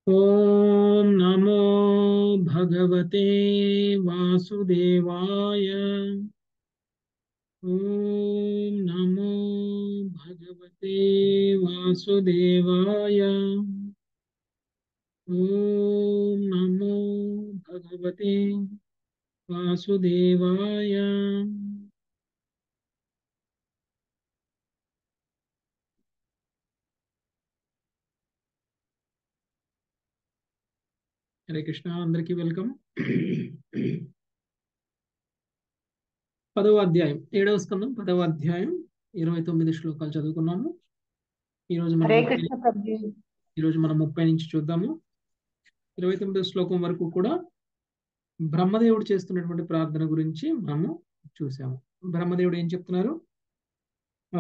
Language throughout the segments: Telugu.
ॐ नमो भगवते वासुदेवाय ॐ नमो भगवते वासुदेवाय ॐ नमो भगवते वासुदेवाय హరే కృష్ణ అందరికీ వెల్కమ్ పదవ అధ్యాయం ఏడవ స్కందం పదవ అధ్యాయం ఇరవై తొమ్మిది శ్లోకాలు చదువుకున్నాము ఈరోజు మనం హరే కృష్ణ ప్రభుజీ ఈరోజు మనం ముప్పై నుంచి చూద్దాము ఇరవై తొమ్మిదవ శ్లోకం వరకు కూడా బ్రహ్మదేవుడు చేస్తున్నటువంటి ప్రార్థన గురించి మనము చూసాము బ్రహ్మదేవుడు ఏం చెప్తున్నారు ఆ,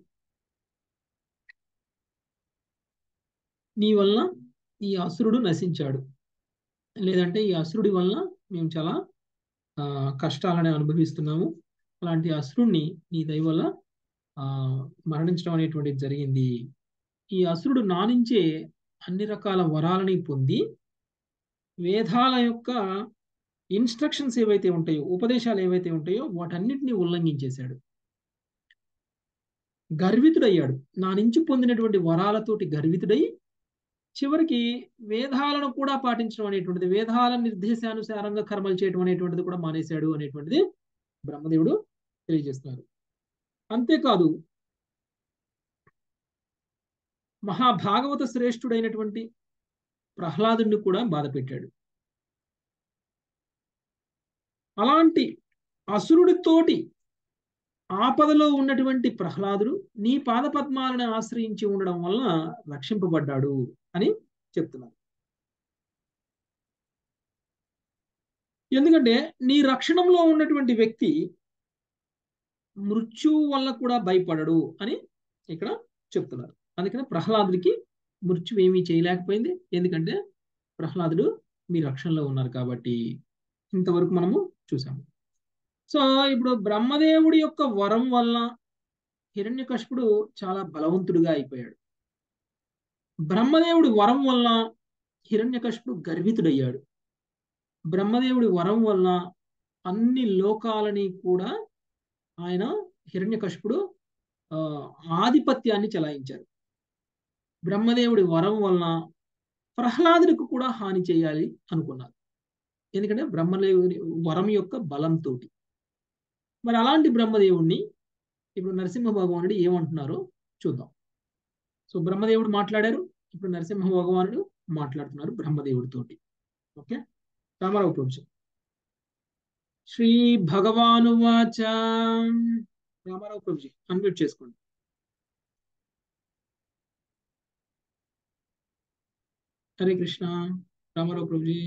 నీ వల్ల ఈ అసురుడు నశించాడు లేదంటే ఈ అసురుడి వల్ల మేము చాలా ఆ, కష్టాలని అనుభవిస్తున్నాము అలాంటి అసురుణ్ణి నీ దయ వల్ల ఆ, మరణించడం అనేటువంటిది జరిగింది ఈ అసురుడు నా నుంచే అన్ని రకాల వరాలని పొంది వేదాల యొక్క ఇన్స్ట్రక్షన్స్ ఏవైతే ఉంటాయో ఉపదేశాలు ఏవైతే ఉంటాయో వాటన్నిటిని ఉల్లంఘించేశాడు గర్వితుడయ్యాడు నా నుంచి పొందినటువంటి వరాలతోటి గర్వితుడై చివరికి వేదాలను కూడా పాటించడం అనేటువంటిది వేదాల నిర్దేశానుసారంగా కర్మలు చేయడం అనేటువంటిది కూడా మానేశాడు అనేటువంటిది బ్రహ్మదేవుడు తెలియజేస్తున్నారు అంతేకాదు మహాభాగవత శ్రేష్ఠుడైనటువంటి ప్రహ్లాదుని కూడా బాధ పెట్టాడు అలాంటి అసురుడితోటి ఆపదలో ఉన్నటువంటి ప్రహ్లాదుడు నీ పాదపద్మాలను ఆశ్రయించి ఉండడం వలన రక్షింపబడ్డాడు అని చెప్తున్నారు ఎందుకంటే నీ రక్షణంలో ఉన్నటువంటి వ్యక్తి మృత్యువు వల్ల కూడా భయపడడు అని ఇక్కడ చెప్తున్నారు అందుకని ప్రహ్లాదుడికి మృత్యు ఏమీ చేయలేకపోయింది ఎందుకంటే ప్రహ్లాదుడు మీ రక్షణలో ఉన్నారు కాబట్టి ఇంతవరకు మనము చూసాము సో ఇప్పుడు బ్రహ్మదేవుడి యొక్క వరం వల్ల హిరణ్యకశిపుడు చాలా బలవంతుడిగా అయిపోయాడు బ్రహ్మదేవుడి వరం వల్ల హిరణ్యకశిపుడు గర్వితుడయ్యాడు బ్రహ్మదేవుడి వరం వల్ల అన్ని లోకాలని కూడా ఆయన హిరణ్యకశిపుడు ఆ, ఆధిపత్యాన్ని చెలాయించారు బ్రహ్మదేవుడి వరం వలన ప్రహ్లాదుడికి కూడా హాని చేయాలి అనుకున్నారు ఎందుకంటే బ్రహ్మదేవుడి వరం యొక్క బలంతో మరి అలాంటి బ్రహ్మదేవుడిని ఇప్పుడు నరసింహ భగవానుడు ఏమంటున్నారో చూద్దాం సో బ్రహ్మదేవుడు మాట్లాడారు ఇప్పుడు నరసింహ భగవానుడు మాట్లాడుతున్నారు బ్రహ్మదేవుడితోటి ఓకే రామారావు ప్రభుజీ శ్రీ భగవాను వాచ రామారావు ప్రభుజీ అన్మ్యూట్ చేసుకోండి హరే కృష్ణ రామారావు ప్రభుజీ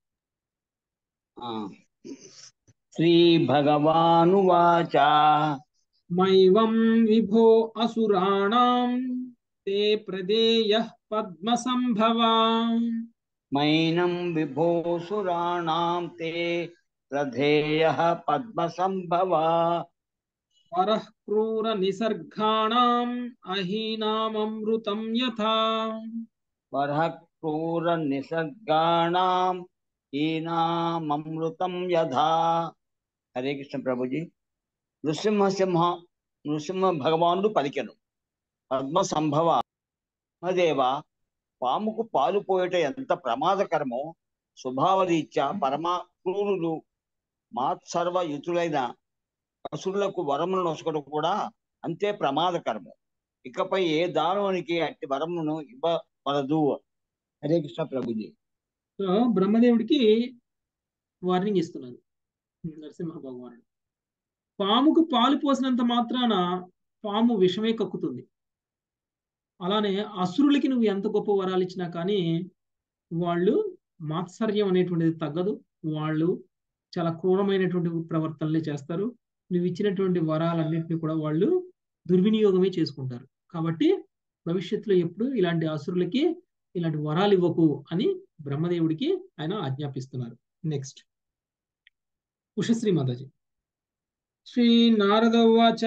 శ్రీభగవానువాచ మైవం విభో అసురాణం తే ప్రదేయ పద్మసంభవా మైనం విభోసురాణాం తే ప్రధేయ పద్మసంభవా వరః క్రూర నిసర్గాణం అహీనామృతం యథా వరః క్రూర నిసర్గాణాం ఈనామృతం యథా హరే కృష్ణ ప్రభుజీ నృసింహ సింహ నృసింహ భగవానుడు పలికెను పద్మ సంభవ దేవ పాముకు పాలు పోయట ఎంత ప్రమాదకరమో స్వభావరీత్యా పరమా క్రూరులు మాత్సర్వయుతులైన అసురులకు వరములను నొసగడం కూడా అంతే ప్రమాదకరము ఇకపై ఏ దానవునికి అట్టి వరమును ఇవ్వవలదు హరే కృష్ణ ప్రభుజీ సో బ్రహ్మదేవుడికి వార్నింగ్ ఇస్తున్నారు నరసింహ భగవానుడు పాముకు పాలు పోసినంత మాత్రాన పాము విషమే కక్కుతుంది అలానే అసురులకి నువ్వు ఎంత గొప్ప వరాలు ఇచ్చినా కానీ వాళ్ళు మాత్సర్యం అనేటువంటిది తగ్గదు వాళ్ళు చాలా క్రూరమైనటువంటి ప్రవర్తనలే చేస్తారు నువ్వు ఇచ్చినటువంటి వరాలన్నింటినీ కూడా వాళ్ళు దుర్వినియోగమే చేసుకుంటారు కాబట్టి భవిష్యత్తులో ఎప్పుడు ఇలాంటి అసురులకి ఇలాంటి వరాలు ఇవ్వకు అని బ్రహ్మదేవుడికి ఆయన ఆజ్ఞాపిస్తున్నారు నెక్స్ట్ ఉషశ్రీ మాతాజీ శ్రీ నారదవాచ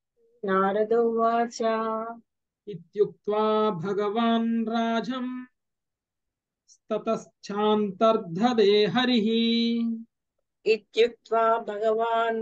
నారదోవాచ ఇత్యుక్త్వా భగవాన్ రాజం ततश्चान्तर्धदे हरिः इत्युक्त्वा भगवान्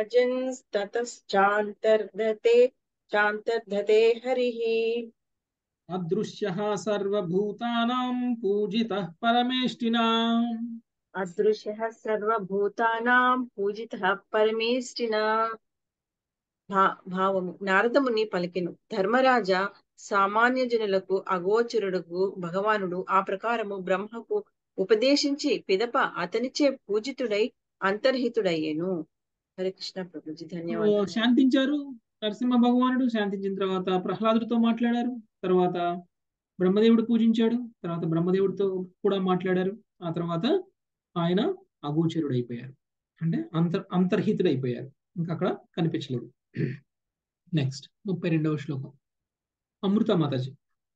राजन्स्ततश्चान्तर्धते चान्तर्धते हरिः अदृश्यः सर्वभूतानां पूजितः परमेष्टिना अदृश्यः सर्वभूतानां पूजितः పరమేష్టినా భా భావము నారదముని పలికెను ధర్మరాజ సామాన్య జనులకు అగోచరుడుకు భగవానుడు ఆ ప్రకారము బ్రహ్మకు ఉపదేశించి పిదప అతనిచే పూజితుడై అంతర్హితుడయ్యెను హరే కృష్ణ ప్రభుజీ ధన్యవాదాలు శాంతించారు నరసింహ భగవానుడు శాంతించిన తర్వాత ప్రహ్లాదుడితో మాట్లాడారు తర్వాత బ్రహ్మదేవుడు పూజించాడు తర్వాత బ్రహ్మదేవుడితో కూడా మాట్లాడారు ఆ తర్వాత ఆయన అగోచరుడు అయిపోయారు అంటే అంతర్ అంతర్హితుడు అయిపోయారు ఇంకా అక్కడ కనిపించలేదు నెక్స్ట్ ముప్పై రెండవ శ్లోకం అమృత మాతాజీ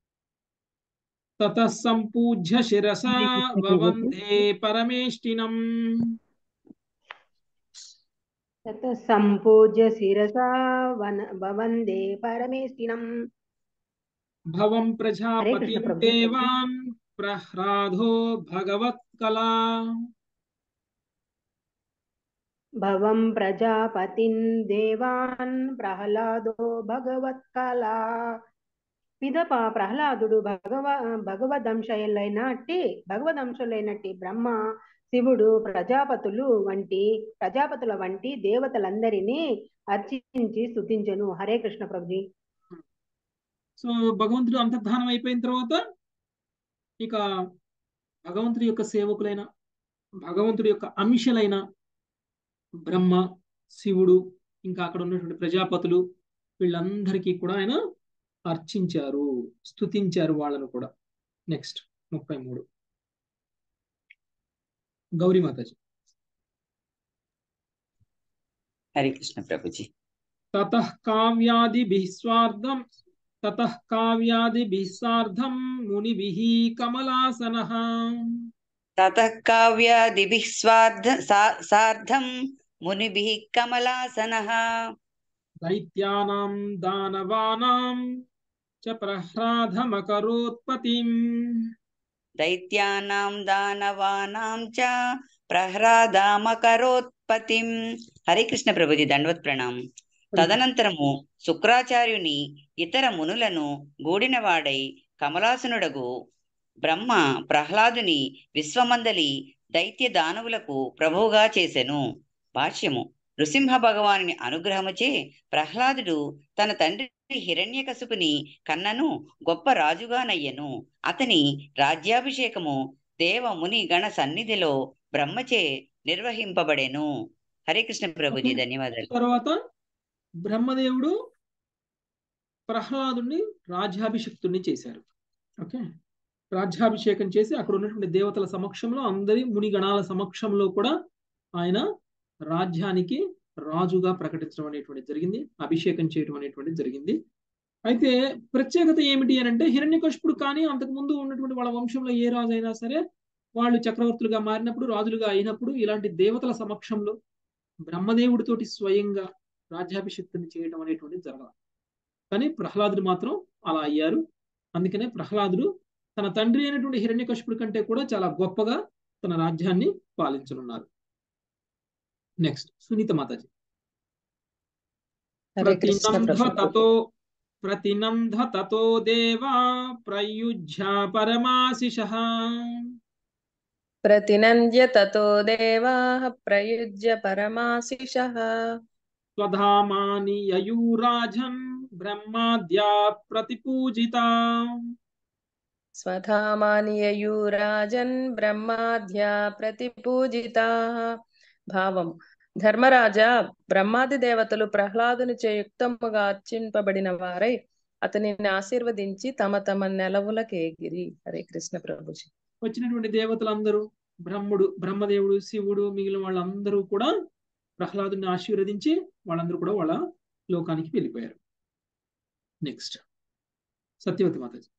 తత సంపూజ్య శిరసా భవంతే పరమేష్టినం ततः सम्पूज्य शिरसा वन भवन्दे परमेष्टिनम् భవం హరే ప్రజాపతి కృష్ణ ప్రభు. దేవాన్ ప్రహ్లాదో భగవత్కలా भवं प्रजापतिन् देवान् ప్రహ్లాదో భగవత్కళ పిదప ప్రహ్లాదుడు భగవ భగవదంశయులైనట్టి భగవదంశులైనట్టి బ్రహ్మ శివుడు ప్రజాపతులు వంటి ప్రజాపతుల వంటి దేవతలందరినీ అర్చించి స్తుతించెను హరే కృష్ణ ప్రభుజీ సో భగవంతుడు అంతర్ధానం అయిపోయిన తర్వాత ఇక భగవంతుడి యొక్క సేవకులైన భగవంతుడి యొక్క అంశలైన బ్రహ్మ శివుడు ఇంకా అక్కడ ఉన్నటువంటి ప్రజాపతులు వీళ్ళందరికీ కూడా ఆయన అర్చించారు స్తుతించారు వాళ్ళను కూడా నెక్స్ట్ ముప్పై మూడు గౌరీ మాతాజీ హరే కృష్ణ ప్రభుజీ తతః కావ్యాదిభిः స్వార్థం తతః కావ్యాదిభిः సార్ధం మునిభిः కమలాసనः తతః కావ్యాదిభిः స్వార్థ సా- సార్ధం మునిభిः కమలాసనः దైత్యానాం దానవానాం చ ప్రహ్లాదమకరోత్పతిం దైత్యానాం దానవానాం చ ప్రహ్లాదామకరోత్పతిం హరే కృష్ణ ప్రభుజీ దండవత్ ప్రణామం తదనంతరము శుక్రాచార్యుని ఇతర మునులను గూడినవాడై కమలాసనుడగు బ్రహ్మ ప్రహ్లాదుని విశ్వమందలి దైత్య దానవులకు ప్రభువుగా చేసెను భాష్యము నృసింహ భగవానుని అనుగ్రహముచే ప్రహ్లాదుడు తన తండ్రి హిరణ్యకశిపుని కన్నను గొప్ప రాజుగానయ్యను అతని రాజ్యాభిషేకము దేవ ముని గణ సన్నిధిలో బ్రహ్మచే నిర్వహింపబడెను హరే కృష్ణ ప్రభుజీ Okay. ధన్యవాదాలు తర్వాత బ్రహ్మదేవుడు ప్రహ్లాదుని రాజ్యాభిషిక్తుడిని చేశారు ఓకే రాజ్యాభిషేకం చేసి అక్కడ ఉన్నటువంటి దేవతల సమక్షంలో అందరి మునిగణాల సమక్షంలో కూడా ఆయన రాజ్యానికి రాజుగా ప్రకటించడం అనేటువంటిది జరిగింది అభిషేకం చేయడం అనేటువంటిది జరిగింది అయితే ప్రత్యేకత ఏమిటి అని అంటే హిరణ్యకశిపుడు కానీ అంతకుముందు ఉన్నటువంటి వాళ్ళ వంశంలో ఏ రాజు అయినా సరే వాళ్ళు చక్రవర్తులుగా మారినప్పుడు రాజులుగా అయినప్పుడు ఇలాంటి దేవతల సమక్షంలో బ్రహ్మదేవుడితోటి స్వయంగా రాజ్యాభిషిక్తుని చేయడం అనేటువంటిది జరగాలి కానీ ప్రహ్లాదుడు మాత్రం అలా అయ్యారు అందుకనే ప్రహ్లాదుడు తన తండ్రి అయినటువంటి హిరణ్యకశిపుడి కంటే కూడా చాలా గొప్పగా తన రాజ్యాన్ని పాలించనున్నారు నెక్స్ట్ సునీత మాతాజీ హరే కృష్ణ ప్రతినంధ ప్రభు తతో ప్రతినంధ తతో దేవా ప్రయుజ్య పరమాశిషః ప్రతినంద్య తతో దేవాః ప్రయుజ్య పరమాశిషః స్వధామాని యయూరాజన్ బ్రహ్మాద్యా ప్రతిపూజితా స్వధామాని యయూరాజన్ బ్రహ్మాద్యా ప్రతిపూజితాః భావం ధర్మరాజా బ్రహ్మాది దేవతలు ప్రహ్లాదుని యుక్తముగా అర్చింపబడిన వారై అతనిని ఆశీర్వదించి తమ తమ నెలవులకేగిరి హరే కృష్ణ ప్రభుజీ వచ్చినటువంటి దేవతలందరూ బ్రహ్ముడు బ్రహ్మదేవుడు శివుడు మిగిలిన వాళ్ళందరూ కూడా ప్రహ్లాదుని ఆశీర్వదించి వాళ్ళందరూ కూడా వాళ్ళ లోకానికి వెళ్ళిపోయారు నెక్స్ట్ సత్యవతి మాతాజీ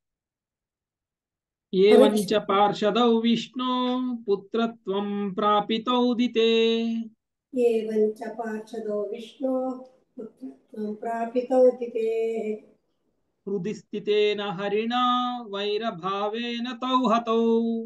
ఏవంచ పార్షదౌ విష్ణు పుత్రత్వం ప్రాపితౌదితే एवं च पार्षदो विष्णो पुत्रत्वं प्रापितौ दिते హృది స్థితేన హరిణా వైరభావేన తౌ హతౌ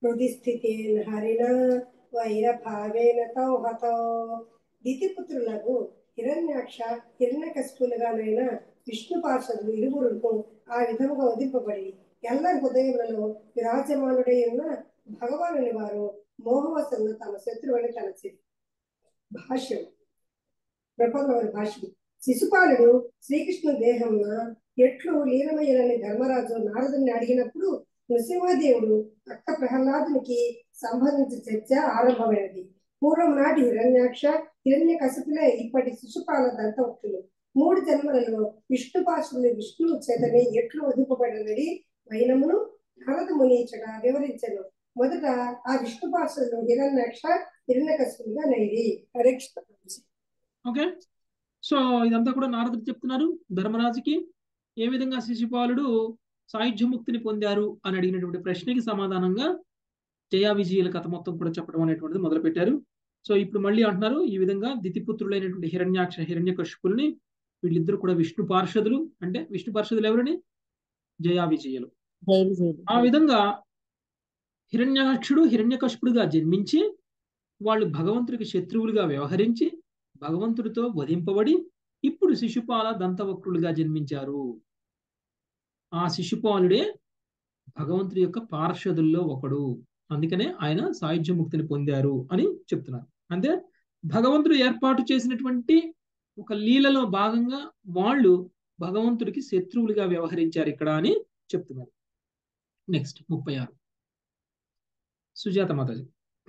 హృది స్థితేన్ హరిణ వైరభావేన తౌ హతో దితిపుత్రులకు హిరణ్యాక్ష హిరణ్యకశిపులుగానైన విష్ణు పార్షదులు ఇరువురుకు ఆ విధముగా వదిలిపబడి ఎల్లరి హృదయములలో విరాజమానుడై ఉన్న భగవానుని వారు మోహవశంలో తమ శత్రువుని తలచి భాష్యం ప్రపంచమైన భాష్యం శిశుపాలుడు శ్రీకృష్ణు దేహమున ఎట్లు లీనమయ్యనని ధర్మరాజు నారదుని అడిగినప్పుడు నృసింహదేవుడు అక్క ప్రహ్లాదునికి సంబంధించిన చర్చ ఆరంభమైనది పూర్వం నాటి హిరణ్యాక్ష హిరణ్య కశపులే ఇప్పటి శిశుపాల దంతవక్తులు మూడు జన్మలలో విష్ణు పాశులు విష్ణువు చేతనే ఎట్లు వధింపబడినది వైనమును నారద ముని ఇచ్చట వివరించను మొదట ఆ విష్ణు పాశులు హిరణ్యాక్ష హిరణ్య కశపులుగా నైది హరే కృష్ణ ఓకే సో ఇదంతా కూడా నారదుడు చెప్తున్నారు ధర్మరాజుకి ఏ విధంగా శిశుపాలుడు సాయుధ్యముక్తిని పొందారు అని అడిగినటువంటి ప్రశ్నకి సమాధానంగా జయా విజయుల కథ మొత్తం కూడా చెప్పడం అనేటువంటిది మొదలుపెట్టారు సో ఇప్పుడు మళ్ళీ అంటున్నారు ఈ విధంగా దితిపుత్రులైనటువంటి హిరణ్యాక్ష హిరణ్య కశిపుల్ని వీళ్ళిద్దరు కూడా విష్ణు పార్షదులు అంటే విష్ణు పార్షదులు ఎవరని జయా విజయులు ఆ విధంగా హిరణ్యాక్షుడు హిరణ్యకశిపుడుగా జన్మించి వాళ్ళు భగవంతుడికి శత్రువులుగా వ్యవహరించి భగవంతుడితో వధింపబడి ఇప్పుడు శిశుపాల దంతవక్రులుగా జన్మించారు ఆ శిశుపాలుడే భగవంతుడి యొక్క పార్షదుల్లో ఒకడు అందుకనే ఆయన సాయుధ్యముక్తిని పొందారు అని చెప్తున్నారు అంటే భగవంతుడు ఏర్పాటు చేసినటువంటి ఒక లీలలో భాగంగా వాళ్ళు భగవంతుడికి శత్రువులుగా వ్యవహరించారు ఇక్కడ అని చెప్తున్నారు నెక్స్ట్ ముప్పై ఆరు సుజాత మాతాజీ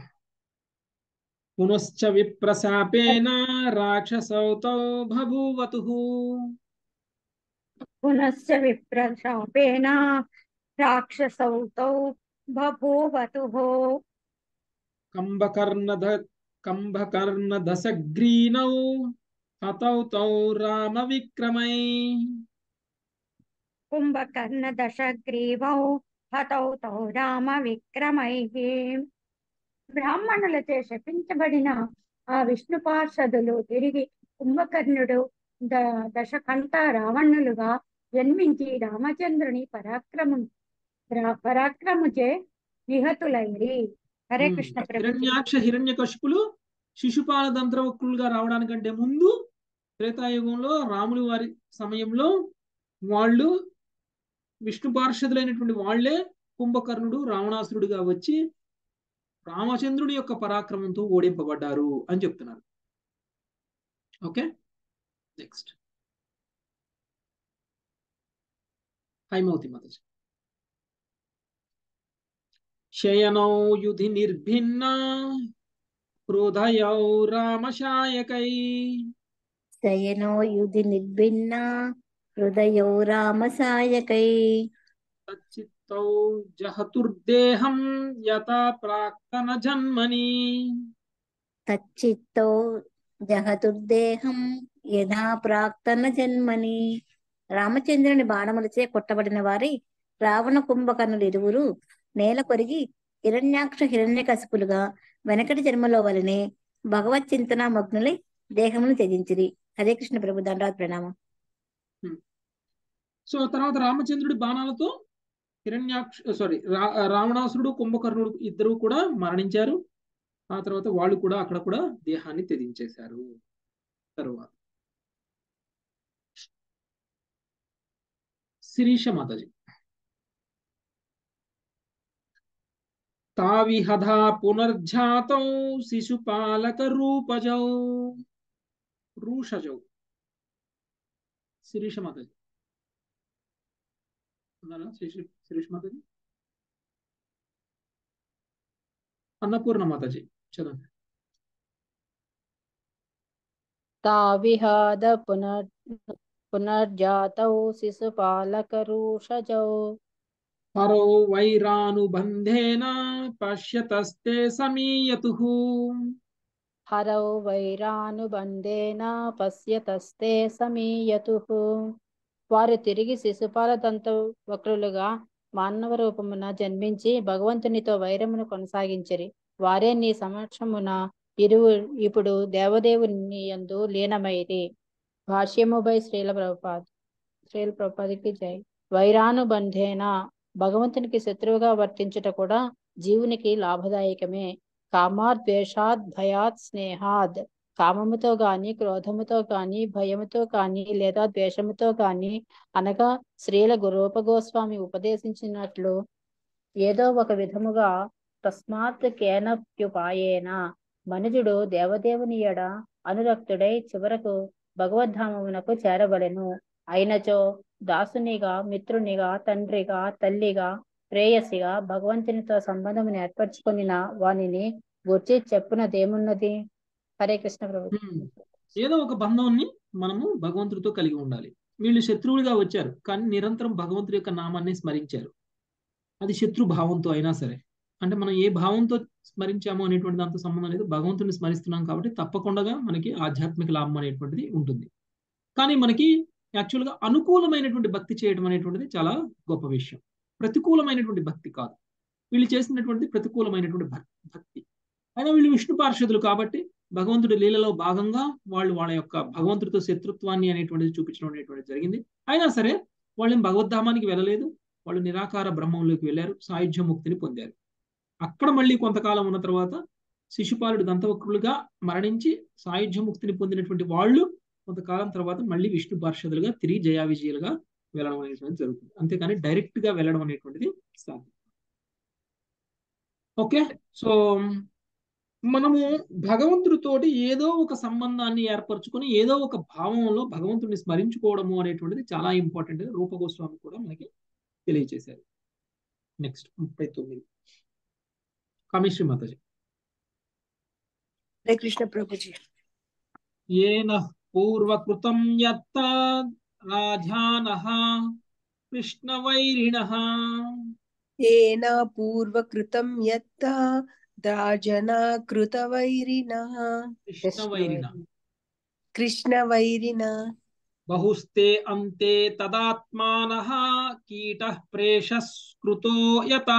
పునశ్చ విప్రశాపేన రాక్షసౌతౌ బభూవతు పునశ్చ విప్రశాపేన రాక్షసౌతౌ బభూవతుః కంభకర్ణద కంభకర్ణదశగ్రీనౌ హతౌ తౌ రామ విక్రమై కుంభకర్ణదశగ్రీవౌ హతౌ తౌ రామ విక్రమైః బ్రాహ్మణులచే శపించబడిన ఆ విష్ణు పార్షదులు తిరిగి కుంభకర్ణుడు ద దశకంఠ రావణులుగా జన్మించి రామచంద్రుని పరాక్రము రా- పరాక్రముచే నిహతులైరి హరే ఉమ్. కృష్ణ ప్రభు హిరణ్యాక్ష హిరణ్య కశిపులు శిశుపాల దంత్రవక్రులుగా రావడానికంటే ముందు త్రేతాయుగంలో రాములు వారి సమయంలో వాళ్ళు విష్ణు పార్షదులైనటువంటి వాళ్లే కుంభకర్ణుడు రావణాసురుడిగా వచ్చి రామచంద్రుడి యొక్క పరాక్రమంతో ఓడింపబడ్డారు అని చెప్తున్నారు ఓకే నెక్స్ట్ హైమవతి మాతాజీ శయనౌ యుధి నిర్భిన్న హృదయౌ రామశాయకై శయనో యుధి నిర్భిన్న హృదయో రామసాయకై తచ్చిత్తౌ జహతుర్దేహం యథా ప్రాక్తన జన్మని తచ్చిత్తో జహతుర్దేహం యథా ప్రాక్తన జన్మని రామచంద్రుని బాణములచే కొట్టబడిన వారి రావణ కుంభకర్ణులు ఇరువురు నేల కొరిగి హిరణ్యాక్ష హిరణ్య కసుపులుగా వెనకటి జన్మలో వలనే భగవత్ చింతన మగ్నులై దేహమును త్యజించిరి హరే కృష్ణ ప్రభు దండాత్ ప్రణామం సో తర్వాత రామచంద్రుడి బాణాలతో హిరణ్యాక్ష సారీ రా రావణాసురుడు కుంభకర్ణుడు ఇద్దరు కూడా మరణించారు ఆ తర్వాత వాళ్ళు కూడా అక్కడ కూడా దేహాన్ని త్యజించేశారు తరువాత శిరీష మాతాజీ తావిహధా పునర్జాతౌ శిశుపాలక రూపజౌ రూషజౌ శిరీష మాతాజీ ఉన్నారా శిరీష శిరీష మాతాజీ అన్నపూర్ణ మాతాజీ చదవండి తావిహాద పునర్ పునర్జాతౌ శిశుపాలకరూషజౌ హరౌ వైరానుబంధేన పశ్యతస్తే సమీయతుః హరౌ వైరానుబంధేన పశ్యతస్తే సమీయతుః వారు తిరిగి శిశుపాల దంత వక్రులుగా మానవ రూపమున జన్మించి భగవంతునితో వైరమును కొనసాగించిరి వారే నీ సమక్షమున ఇరువు ఇప్పుడు దేవదేవుని యందు లీనమైరి భాష్యముపై శ్రీల ప్రభుపాద్ శ్రీల ప్రభుపాదికి జై వైరానుబంధేన భగవంతునికి శత్రువుగా వర్తించుట కూడా జీవునికి లాభదాయకమే కామాత్ ద్వేషాత్ భయాత్ స్నేహాద్ కామముతో గాని క్రోధముతో గాని భయముతో గాని లేదా ద్వేషముతో గాని అనగా శ్రీల రూపగోస్వామి ఉపదేశించినట్లు ఏదో ఒక విధముగా తస్మాత్ కేనప్యుపాయేన మనుజుడు దేవదేవుని ఎడ అనురక్తుడై చివరకు భగవద్ధామమునకు చేరవలెను అయినచో దాసునిగా మిత్రునిగా తండ్రిగా తల్లిగా ప్రేయసిగా భగవంతునితో సంబంధమును ఏర్పరచుకొనిన వానిని గుర్చి చెప్పునదేమున్నది హరే కృష్ణ ప్రభు ఉమ్. ఏదో ఒక బంధాన్ని మనము భగవంతుడితో కలిగి ఉండాలి వీళ్ళు శత్రువులుగా వచ్చారు కానీ నిరంతరం భగవంతుడి యొక్క నామాన్ని స్మరించారు అది శత్రు భావంతో అయినా సరే అంటే మనం ఏ భావంతో స్మరించాము అనేటువంటి దాంతో సంబంధం లేదు భగవంతుడిని స్మరిస్తున్నాం కాబట్టి తప్పకుండా మనకి ఆధ్యాత్మిక లాభం అనేటువంటిది ఉంటుంది కానీ మనకి యాక్చువల్గా అనుకూలమైనటువంటి భక్తి చేయడం అనేటువంటిది చాలా గొప్ప విషయం ప్రతికూలమైనటువంటి భక్తి కాదు వీళ్ళు చేసినటువంటి ప్రతికూలమైనటువంటి భక్- భక్తి అయినా వీళ్ళు విష్ణు పార్షదులు కాబట్టి భగవంతుడి లీలలో భాగంగా వాళ్ళు వాళ్ళ యొక్క భగవంతుడితో శత్రుత్వాన్ని అనేటువంటిది చూపించడం అనేటువంటిది జరిగింది అయినా సరే వాళ్ళు భగవద్ధామానికి వెళ్ళలేదు వాళ్ళు నిరాకార బ్రహ్మంలోకి వెళ్ళారు సాయుధ్య ముక్తిని పొందారు అక్కడ మళ్ళీ కొంతకాలం ఉన్న తర్వాత శిశుపాలుడు దంతవక్రులుగా మరణించి సాయుధ్య ముక్తిని పొందినటువంటి వాళ్ళు కొంతకాలం తర్వాత మళ్ళీ విష్ణు పార్షదులుగా తిరిగి జయా విజయులుగా వెళ్ళడం అనేటువంటిది జరుగుతుంది అంతేకాని డైరెక్ట్ గా వెళ్ళడం అనేటువంటిది సాధ్యం ఓకే సో మనము భగవంతుడితోటి ఏదో ఒక సంబంధాన్ని ఏర్పరచుకొని ఏదో ఒక భావంలో భగవంతుడిని స్మరించుకోవడము అనేటువంటిది చాలా ఇంపార్టెంట్ రూపగోస్వామి కూడా మనకి తెలియజేశారు నెక్స్ట్ ముప్పై తొమ్మిది కామేశ్వరి మాతాజీ హరే కృష్ణ ప్రభుజీ ఏన పూర్వకృతం యత్త రాజానః కృష్ణవైరిణః ఏన పూర్వకృతం యత్త రాజనా కృతవైరిణ కృష్ణవైరిణ కృష్ణవైరిణ బహుస్తే అంతే తదాత్మానః కీటః ప్రేషస్కృతో యత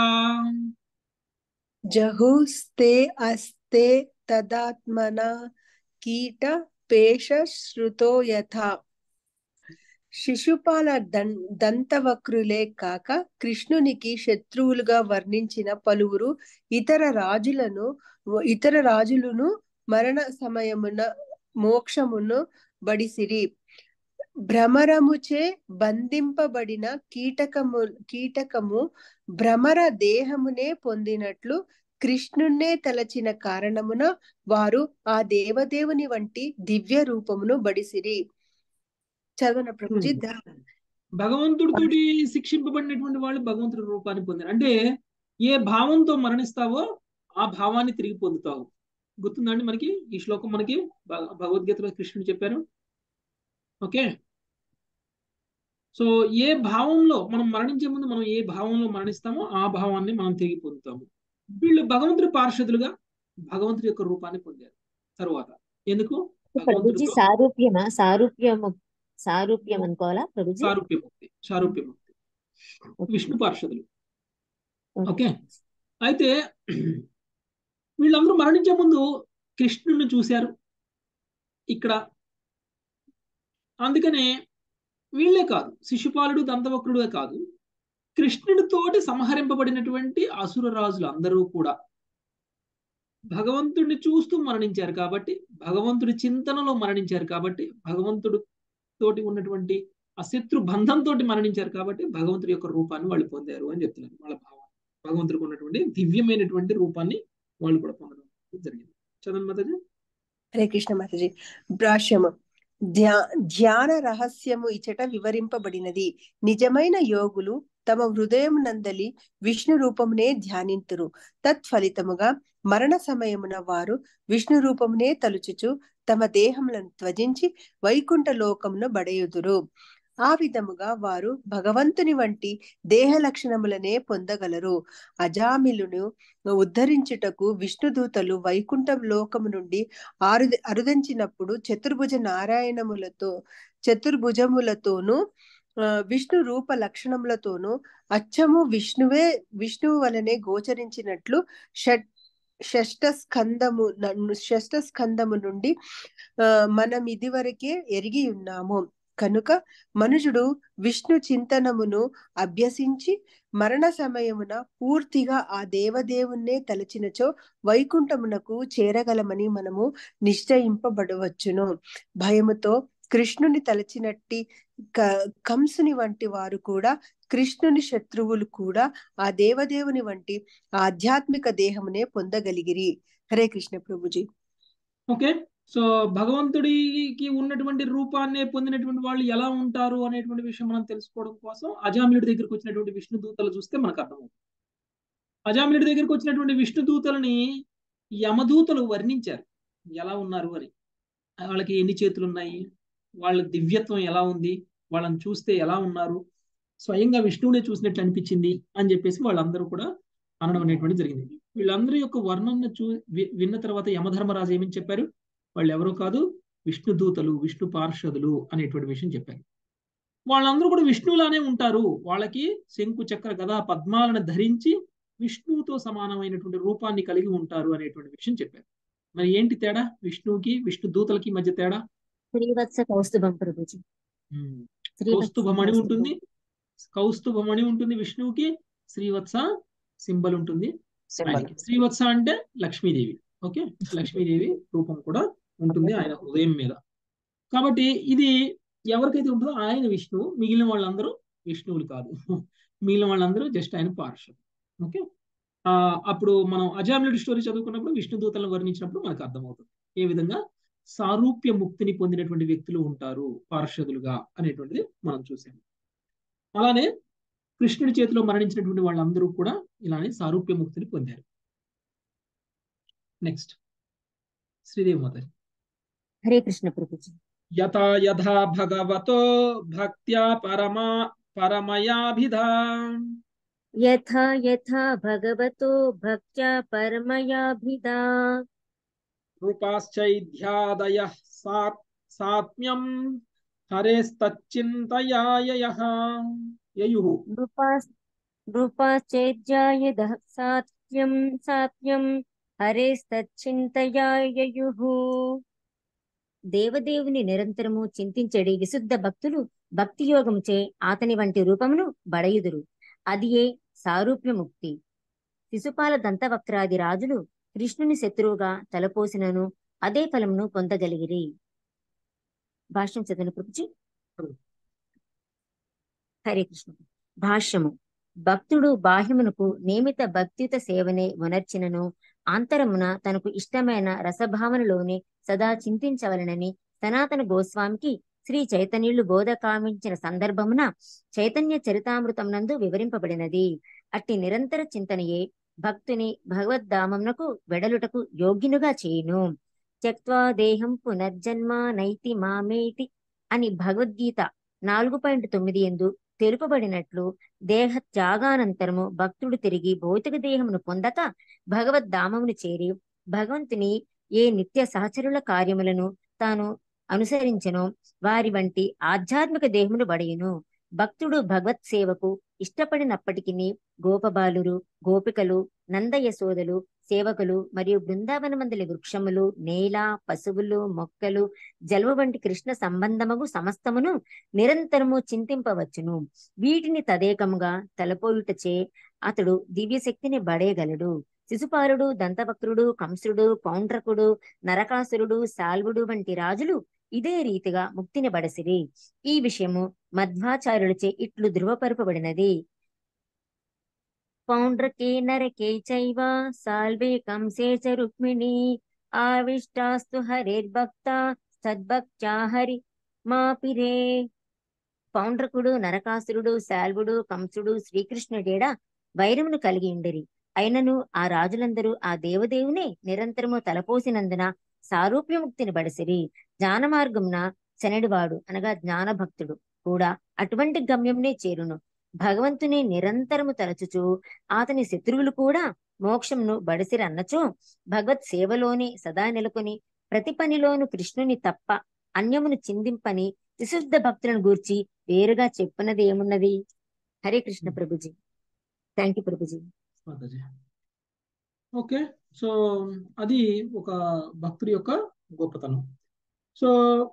జహుస్తే అస్తే తదాత్మన కీట పేష శ్రుతో యథా శిశుపాల దం దంతవక్రులే కాక కృష్ణునికి శత్రువులుగా వర్ణించిన పలువురు ఇతర రాజులను ఇతర రాజులను మరణ సమయమున మోక్షమును బడిసిరి భ్రమరముచే బంధింపబడిన కీటకము కీటకము భ్రమర దేహమునే పొందినట్లు కృష్ణున్నే తలచిన కారణమున వారు ఆ దేవదేవుని వంటి దివ్య రూపమును బడిసిరి చదవన ప్రభుజీ భగవంతుడితోటి శిక్షింపబడినటువంటి వాళ్ళు భగవంతుడి రూపాన్ని పొందారు అంటే ఏ భావంతో మరణిస్తావో ఆ భావాన్ని తిరిగి పొందుతావు గుర్తుందండి మనకి ఈ శ్లోకం మనకి భగ- భగవద్గీతలో కృష్ణుడు చెప్పారు ఓకే సో ఏ భావంలో మనం మరణించే ముందు మనం ఏ భావంలో మరణిస్తామో ఆ భావాన్ని మనం తిరిగి పొందుతాము వీళ్ళు భగవంతుడి పార్షదులుగా భగవంతుడి యొక్క రూపాన్ని పొందారు తరువాత ఎందుకు ప్రభుజీ భగవంతుడితో సారూప్యమా సారూప్యము సారూప్యం అనుకోవాలా ప్రభుజీ సారూప్య ముక్తి సారూప్య ముక్తి విష్ణు పార్షదులు ఓకే అయితే వీళ్ళందరూ మరణించే ముందు కృష్ణుని చూశారు ఇక్కడ అందుకనే వీళ్ళే కాదు శిశుపాలుడు దంతవక్రుడే కాదు కృష్ణుడితోటి సంహరింపబడినటువంటి అసుర రాజులు అందరూ కూడా భగవంతుడిని చూస్తూ మరణించారు కాబట్టి భగవంతుడి చింతనలో మరణించారు కాబట్టి భగవంతుడు తోటి ఉన్నటువంటి ఆ శత్రు బంధంతో మరణించారు కాబట్టి భగవంతుడి యొక్క రూపాన్ని వాళ్ళు పొందారు అని చెప్తున్నారు వాళ్ళ భావం భగవంతుడికి ఉన్నటువంటి దివ్యమైనటువంటి రూపాన్ని వాళ్ళు కూడా పొందడం జరిగింది చదవండి మాతాజీ హరే కృష్ణ మాతాజీ భాష్యము ధ్యా ధ్యాన రహస్యము ఇచట వివరింపబడినది నిజమైన యోగులు తమ హృదయం నందలి విష్ణు రూపమునే ధ్యానింతురు తత్ఫలితముగా మరణ సమయమున వారు విష్ణు రూపమునే తలుచుచు తమ దేహములను త్వజించి వైకుంఠ లోకమును బడయుదురు ఆ విధముగా వారు భగవంతుని వంటి దేహ లక్షణములనే పొందగలరు అజామిలును ఉద్ధరించుటకు విష్ణుదూతలు వైకుంఠం లోకము నుండి ఆరు అరుదించినప్పుడు చతుర్భుజ నారాయణములతో చతుర్భుజములతోనూ ఆ, విష్ణు రూప లక్షణములతోనూ అచ్చము విష్ణువే విష్ణువు వలనే గోచరించినట్లు షట్ షష్ట స్కందము నన్ను షష్ట స్కందము నుండి ఆ, మనం ఇదివరకే ఎరిగి ఉన్నాము కనుక మనుషుడు విష్ణు చింతనమును అభ్యసించి మరణ సమయమున పూర్తిగా ఆ దేవదేవుణ్ణే తలచినచో వైకుంఠమునకు చేరగలమని మనము నిశ్చయింపబడవచ్చును భయముతో కృష్ణుని తలచినట్టి క- కంసుని వంటి వారు కూడా కృష్ణుని శత్రువులు కూడా ఆ దేవదేవుని వంటి ఆధ్యాత్మిక దేహమునే పొందగలిగిరి హరే కృష్ణ ప్రభుజీ ఓకే సో భగవంతుడికి ఉన్నటువంటి రూపాన్ని పొందినటువంటి వాళ్ళు ఎలా ఉంటారు అనేటువంటి విషయం మనం తెలుసుకోవడం కోసం అజామిలుడి దగ్గరికి వచ్చినటువంటి విష్ణు దూతలు చూస్తే మనకు అర్థమవుతుంది అజామిలుడి దగ్గరికి వచ్చినటువంటి విష్ణు దూతలని యమదూతలు వర్ణించారు ఎలా ఉన్నారు అని వాళ్ళకి ఎన్ని చేతులు ఉన్నాయి వాళ్ళ దివ్యత్వం ఎలా ఉంది వాళ్ళని చూస్తే ఎలా ఉన్నారు స్వయంగా విష్ణువునే చూసినట్లు అనిపించింది అని చెప్పేసి వాళ్ళందరూ కూడా అనడం అనేటువంటి జరిగింది వీళ్ళందరి యొక్క వర్ణన చూ వి- విన్న తర్వాత యమధర్మరాజు ఏమని చెప్పారు వాళ్ళు ఎవరో కాదు విష్ణు దూతలు విష్ణు పార్షదులు అనేటువంటి విషయం చెప్పారు వాళ్ళందరూ కూడా విష్ణువులానే ఉంటారు వాళ్ళకి శంకు చక్ర గదా పద్మాలను ధరించి విష్ణువుతో సమానమైనటువంటి రూపాన్ని కలిగి ఉంటారు అనేటువంటి విషయం చెప్పారు మరి ఏంటి తేడా విష్ణువుకి విష్ణు దూతలకి మధ్య తేడా శ్రీవత్స కౌస్తుభం ప్రభుజీ ఉమ్. శ్రీవత్స కౌస్తుభమణి కౌస్తుభం ఉంటుంది కౌస్తుభమణి ఉంటుంది విష్ణువుకి శ్రీవత్స సింబల్ ఉంటుంది సింబల్ ఆయనకి శ్రీవత్స అంటే లక్ష్మీదేవి ఓకే లక్ష్మీదేవి రూపం కూడా ఉంటుంది ఆయన హృదయం మీద కాబట్టి ఇది ఎవరికైతే ఉంటుందో ఆయన విష్ణువు మిగిలిన వాళ్ళందరూ విష్ణువులు కాదు మిగిలిన వాళ్ళందరూ జస్ట్ ఆయన పార్షద్ ఓకే ఆ అప్పుడు మనం అజామిలుడి స్టోరీ చదువుకున్నప్పుడు విష్ణు దూతలను వర్ణించినప్పుడు మనకు అర్థమవుతుంది ఏ విధంగా సారూప్య ముక్తిని పొందినటువంటి వ్యక్తులు ఉంటారు పార్షదులుగా అనేటువంటిది మనం చూసాము అలానే కృష్ణుడి చేతిలో మరణించినటువంటి వాళ్ళందరూ కూడా ఇలానే సారూప్య ముక్తిని పొందారు నెక్స్ట్ శ్రీదేవి మాతాజీ హరే కృష్ణ ప్రభుజీ యథా యథా భగవతో భక్త్యా పరమా పరమయాభిధా యథా యథా భగవతో భక్త్యా పరమయాభిదా రూపాశ్చైధ్యాదయ సాత్ సాత్మ్యం హరేస్తచ్చింతయాయయః యయుః నృపాస్ నృపాశ్చైర్యాయ సాత్యం సాత్యం హరేస్తచ్చింతయాయయుః దేవదేవుని నిరంతరము చింతించడి విశుద్ధ భక్తులు భక్తి యోగముచే అతని వంటి రూపమును బడయుదురు అదియే సారూప్యముక్తి శిశుపాల దంతవక్రాది రాజులు కృష్ణుని శత్రువుగా తలపోసినను అదే ఫలమును పొందగలిగిరి భాష్యం చదవను ప్రభుజీ హరే కృష్ణ భాష్యము భక్తుడు బాహ్యమునకు నియమిత భక్తియుత సేవనే వనర్చినను ఆంతరమున తనకు ఇష్టమైన రసభావనలోనే సదా చింతించవలనని సనాతన గోస్వామికి శ్రీ చైతన్యులు బోధ కావించిన సందర్భమున చైతన్య చరితామృతమునందు వివరింపబడినది అట్టి నిరంతర చింతనయే భక్తుని భగవద్ధామమునకు వెడలుటకు యోగ్యునుగా చేయును త్యక్వా దేహం పునర్జన్మ నైతి మామేతి అని భగవద్గీత నాలుగు పాయింట్ తొమ్మిది ఎందు తెలుపబడినట్లు దేహ త్యాగానంతరము భక్తుడు తిరిగి భౌతిక దేహమును పొందక భగవద్ధామమును చేరి భగవంతుని ఏ నిత్య సహచరుల కార్యములను తాను అనుసరించను వారి వంటి ఆధ్యాత్మిక దేహమును బడయును భక్తుడు భగవత్ సేవకు ఇష్టపడినప్పటికీ గోపబాలురు గోపికలు నందయశోదలు సేవకులు మరియు బృందావనమందలి వృక్షములు నేల పశువులు మొక్కలు జలవ వంటి కృష్ణ సంబంధముగు సమస్తమును నిరంతరము చింతింపవచ్చును వీటిని తదేకముగా తలపోయుటచే అతడు దివ్య శక్తిని బడేయగలడు శిశుపాలుడు దంతవక్రుడు కంసుడు పౌండ్రకుడు నరకాసురుడు సాల్వుడు వంటి రాజులు ఇదే రీతిగా ముక్తిని బడసిరి ఈ విషయము మధ్వాచార్యులచే ఇట్లు ధృవపరపబడినది పౌండ్రకే నరకే చైవ సాల్వే కంసే చ రుక్మిణి ఆవిష్టాస్తు హరేర్భక్త సద్భక్త్యా హరి మాపిరే పౌండ్రకుడు నరకాసురుడు శాల్వుడు కంసుడు శ్రీకృష్ణుడేడా వైరమును కలిగి ఉండిరి అయినను ఆ రాజులందరూ ఆ దేవదేవునే నిరంతరము తలపోసినందున సారూప్యముక్తిని బడిసిరి జ్ఞాన మార్గమున శనడివాడు అనగా జ్ఞాన భక్తుడు కూడా అటువంటి గమ్యంనే చేరును భగవంతుని నిరంతరము తలచుచు అతని శత్రువులు కూడా మోక్షమును బడిసిరి అన్నచో భగవత్ సేవలోనే సదా నెలకొని ప్రతి పనిలోను కృష్ణుని తప్ప అన్యమును చిందింపని విశుద్ధ భక్తులను గూర్చి వేరుగా చెప్పున్నది ఏమున్నది హరే కృష్ణ ప్రభుజీ థ్యాంక్ యూ ప్రభుజీ మాతాజీ ఓకే సో అది ఒక భక్తుడి యొక్క గొప్పతనం సో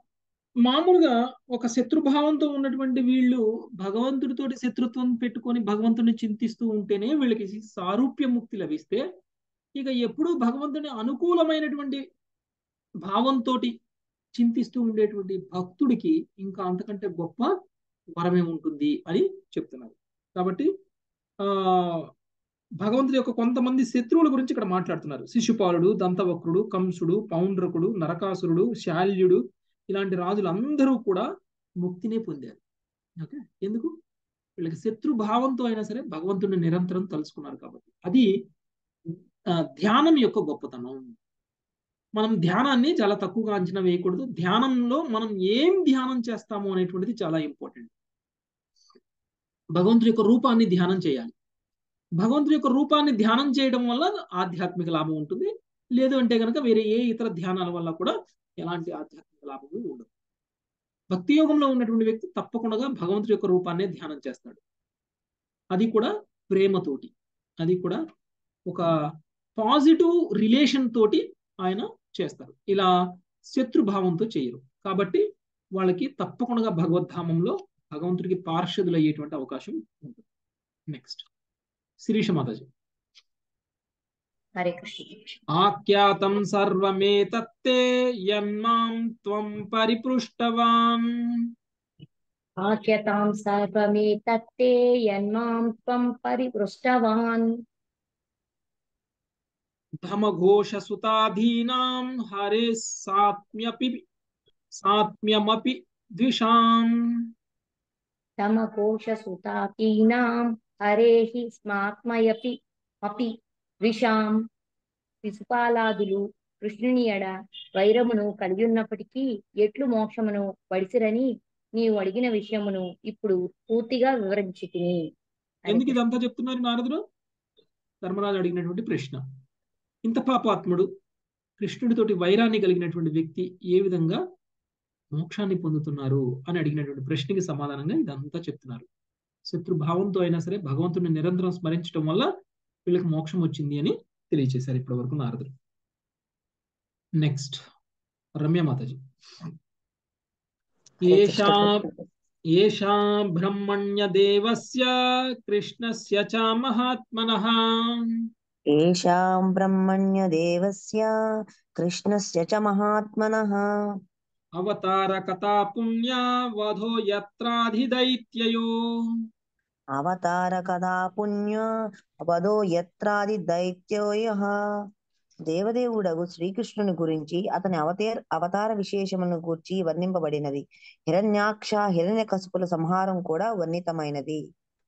మామూలుగా ఒక శత్రుభావంతో ఉన్నటువంటి వీళ్ళు భగవంతుడితోటి శత్రుత్వం పెట్టుకొని భగవంతుడిని చింతిస్తూ ఉంటేనే వీళ్ళకి సారూప్య ముక్తి లభిస్తే ఇక ఎప్పుడూ భగవంతుని అనుకూలమైనటువంటి భావంతో చింతిస్తూ ఉండేటువంటి భక్తుడికి ఇంకా అంతకంటే గొప్ప వరమే ఉంటుంది అని చెప్తున్నారు కాబట్టి ఆ భగవంతుడి యొక్క కొంతమంది శత్రువుల గురించి ఇక్కడ మాట్లాడుతున్నారు శిశుపాలుడు దంతవక్రుడు కంసుడు పౌండ్రకుడు నరకాసురుడు శాల్యుడు ఇలాంటి రాజులందరూ కూడా ముక్తినే పొందారు ఓకే ఎందుకు వీళ్ళకి శత్రు భావంతో అయినా సరే భగవంతుడిని నిరంతరం తలుసుకున్నారు కాబట్టి అది ధ్యానం యొక్క గొప్పతనం మనం ధ్యానాన్ని చాలా తక్కువగా అంచనా వేయకూడదు ధ్యానంలో మనం ఏం ధ్యానం చేస్తాము అనేటువంటిది చాలా ఇంపార్టెంట్ భగవంతుడి యొక్క రూపాన్ని ధ్యానం చేయాలి భగవంతుడి యొక్క రూపాన్ని ధ్యానం చేయడం వల్ల ఆధ్యాత్మిక లాభం ఉంటుంది లేదు అంటే కనుక వేరే ఏ ఇతర ధ్యానాల వల్ల కూడా ఎలాంటి ఆధ్యాత్మిక లాభము ఉండదు భక్తి యోగంలో ఉన్నటువంటి వ్యక్తి తప్పకుండా భగవంతుడి యొక్క రూపాన్నే ధ్యానం చేస్తాడు అది కూడా ప్రేమతోటి అది కూడా ఒక పాజిటివ్ రిలేషన్ తోటి ఆయన చేస్తారు ఇలా శత్రుభావంతో చేయరు కాబట్టి వాళ్ళకి తప్పకుండా భగవద్ధామంలో భగవంతుడికి పార్షదులు అయ్యేటువంటి అవకాశం ఉంటుంది నెక్స్ట్ శిరీష మాతాజీ హరే కృష్ణ ఆఖ్యాతం సర్వమేతత్తే యన్మాం త్వం పరిపృష్టవాన్ ఆఖ్యతాం సర్వమేతత్తే యన్మాం త్వం పరిపృష్టవాన్ ధమఘోషసుతాధీనాం హరే సాత్మ్యపి సాత్మ్యమపి ద్విషాం తమకోశసుతాతీనాం హరేహి స్మాత్మయపి అపి ద్విషాం శిశుపాలాదులు కృష్ణుని ఎడ వైరమును కలిగి ఉన్నప్పటికీ ఎట్లు మోక్షమును వడిసిరని నీవు అడిగిన విషయమును ఇప్పుడు పూర్తిగా వివరించి తిని ఎందుకు ఇదంతా చెప్తున్నారు నారదుడు ధర్మరాజు అడిగినటువంటి ప్రశ్న ఇంత పాపాత్ముడు కృష్ణుడితోటి వైరాన్ని కలిగినటువంటి వ్యక్తి ఏ విధంగా మోక్షాన్ని పొందుతున్నారు అని అడిగినటువంటి ప్రశ్నకి సమాధానంగా ఇదంతా చెప్తున్నారు శత్రుభావంతో అయినా సరే భగవంతుడిని నిరంతరం స్మరించడం వల్ల వీళ్ళకి మోక్షం వచ్చింది అని తెలియచేశారు ఇప్పటి వరకు నారదుడు నెక్స్ట్ రమ్య మాతాజీ ఏషా ఏషా బ్రహ్మణ్య దేవస్య కృష్ణస్య చ మహాత్మనః ఏషాం బ్రహ్మణ్యదేవస్య కృష్ణస్య చ మహాత్మనः అవతార కథా పుణ్య వధో యత్రాధిదైత్యయో అవతార కదా పుణ్య పదో యత్రాది దైత్యోయ దేవదేవుడగు శ్రీకృష్ణుని గురించి అతని అవతార అవతార విశేషములను గూర్చి వర్ణింపబడినది హిరణ్యాక్ష హిరణ్య కసుపుల సంహారం కూడా వర్ణితమైనది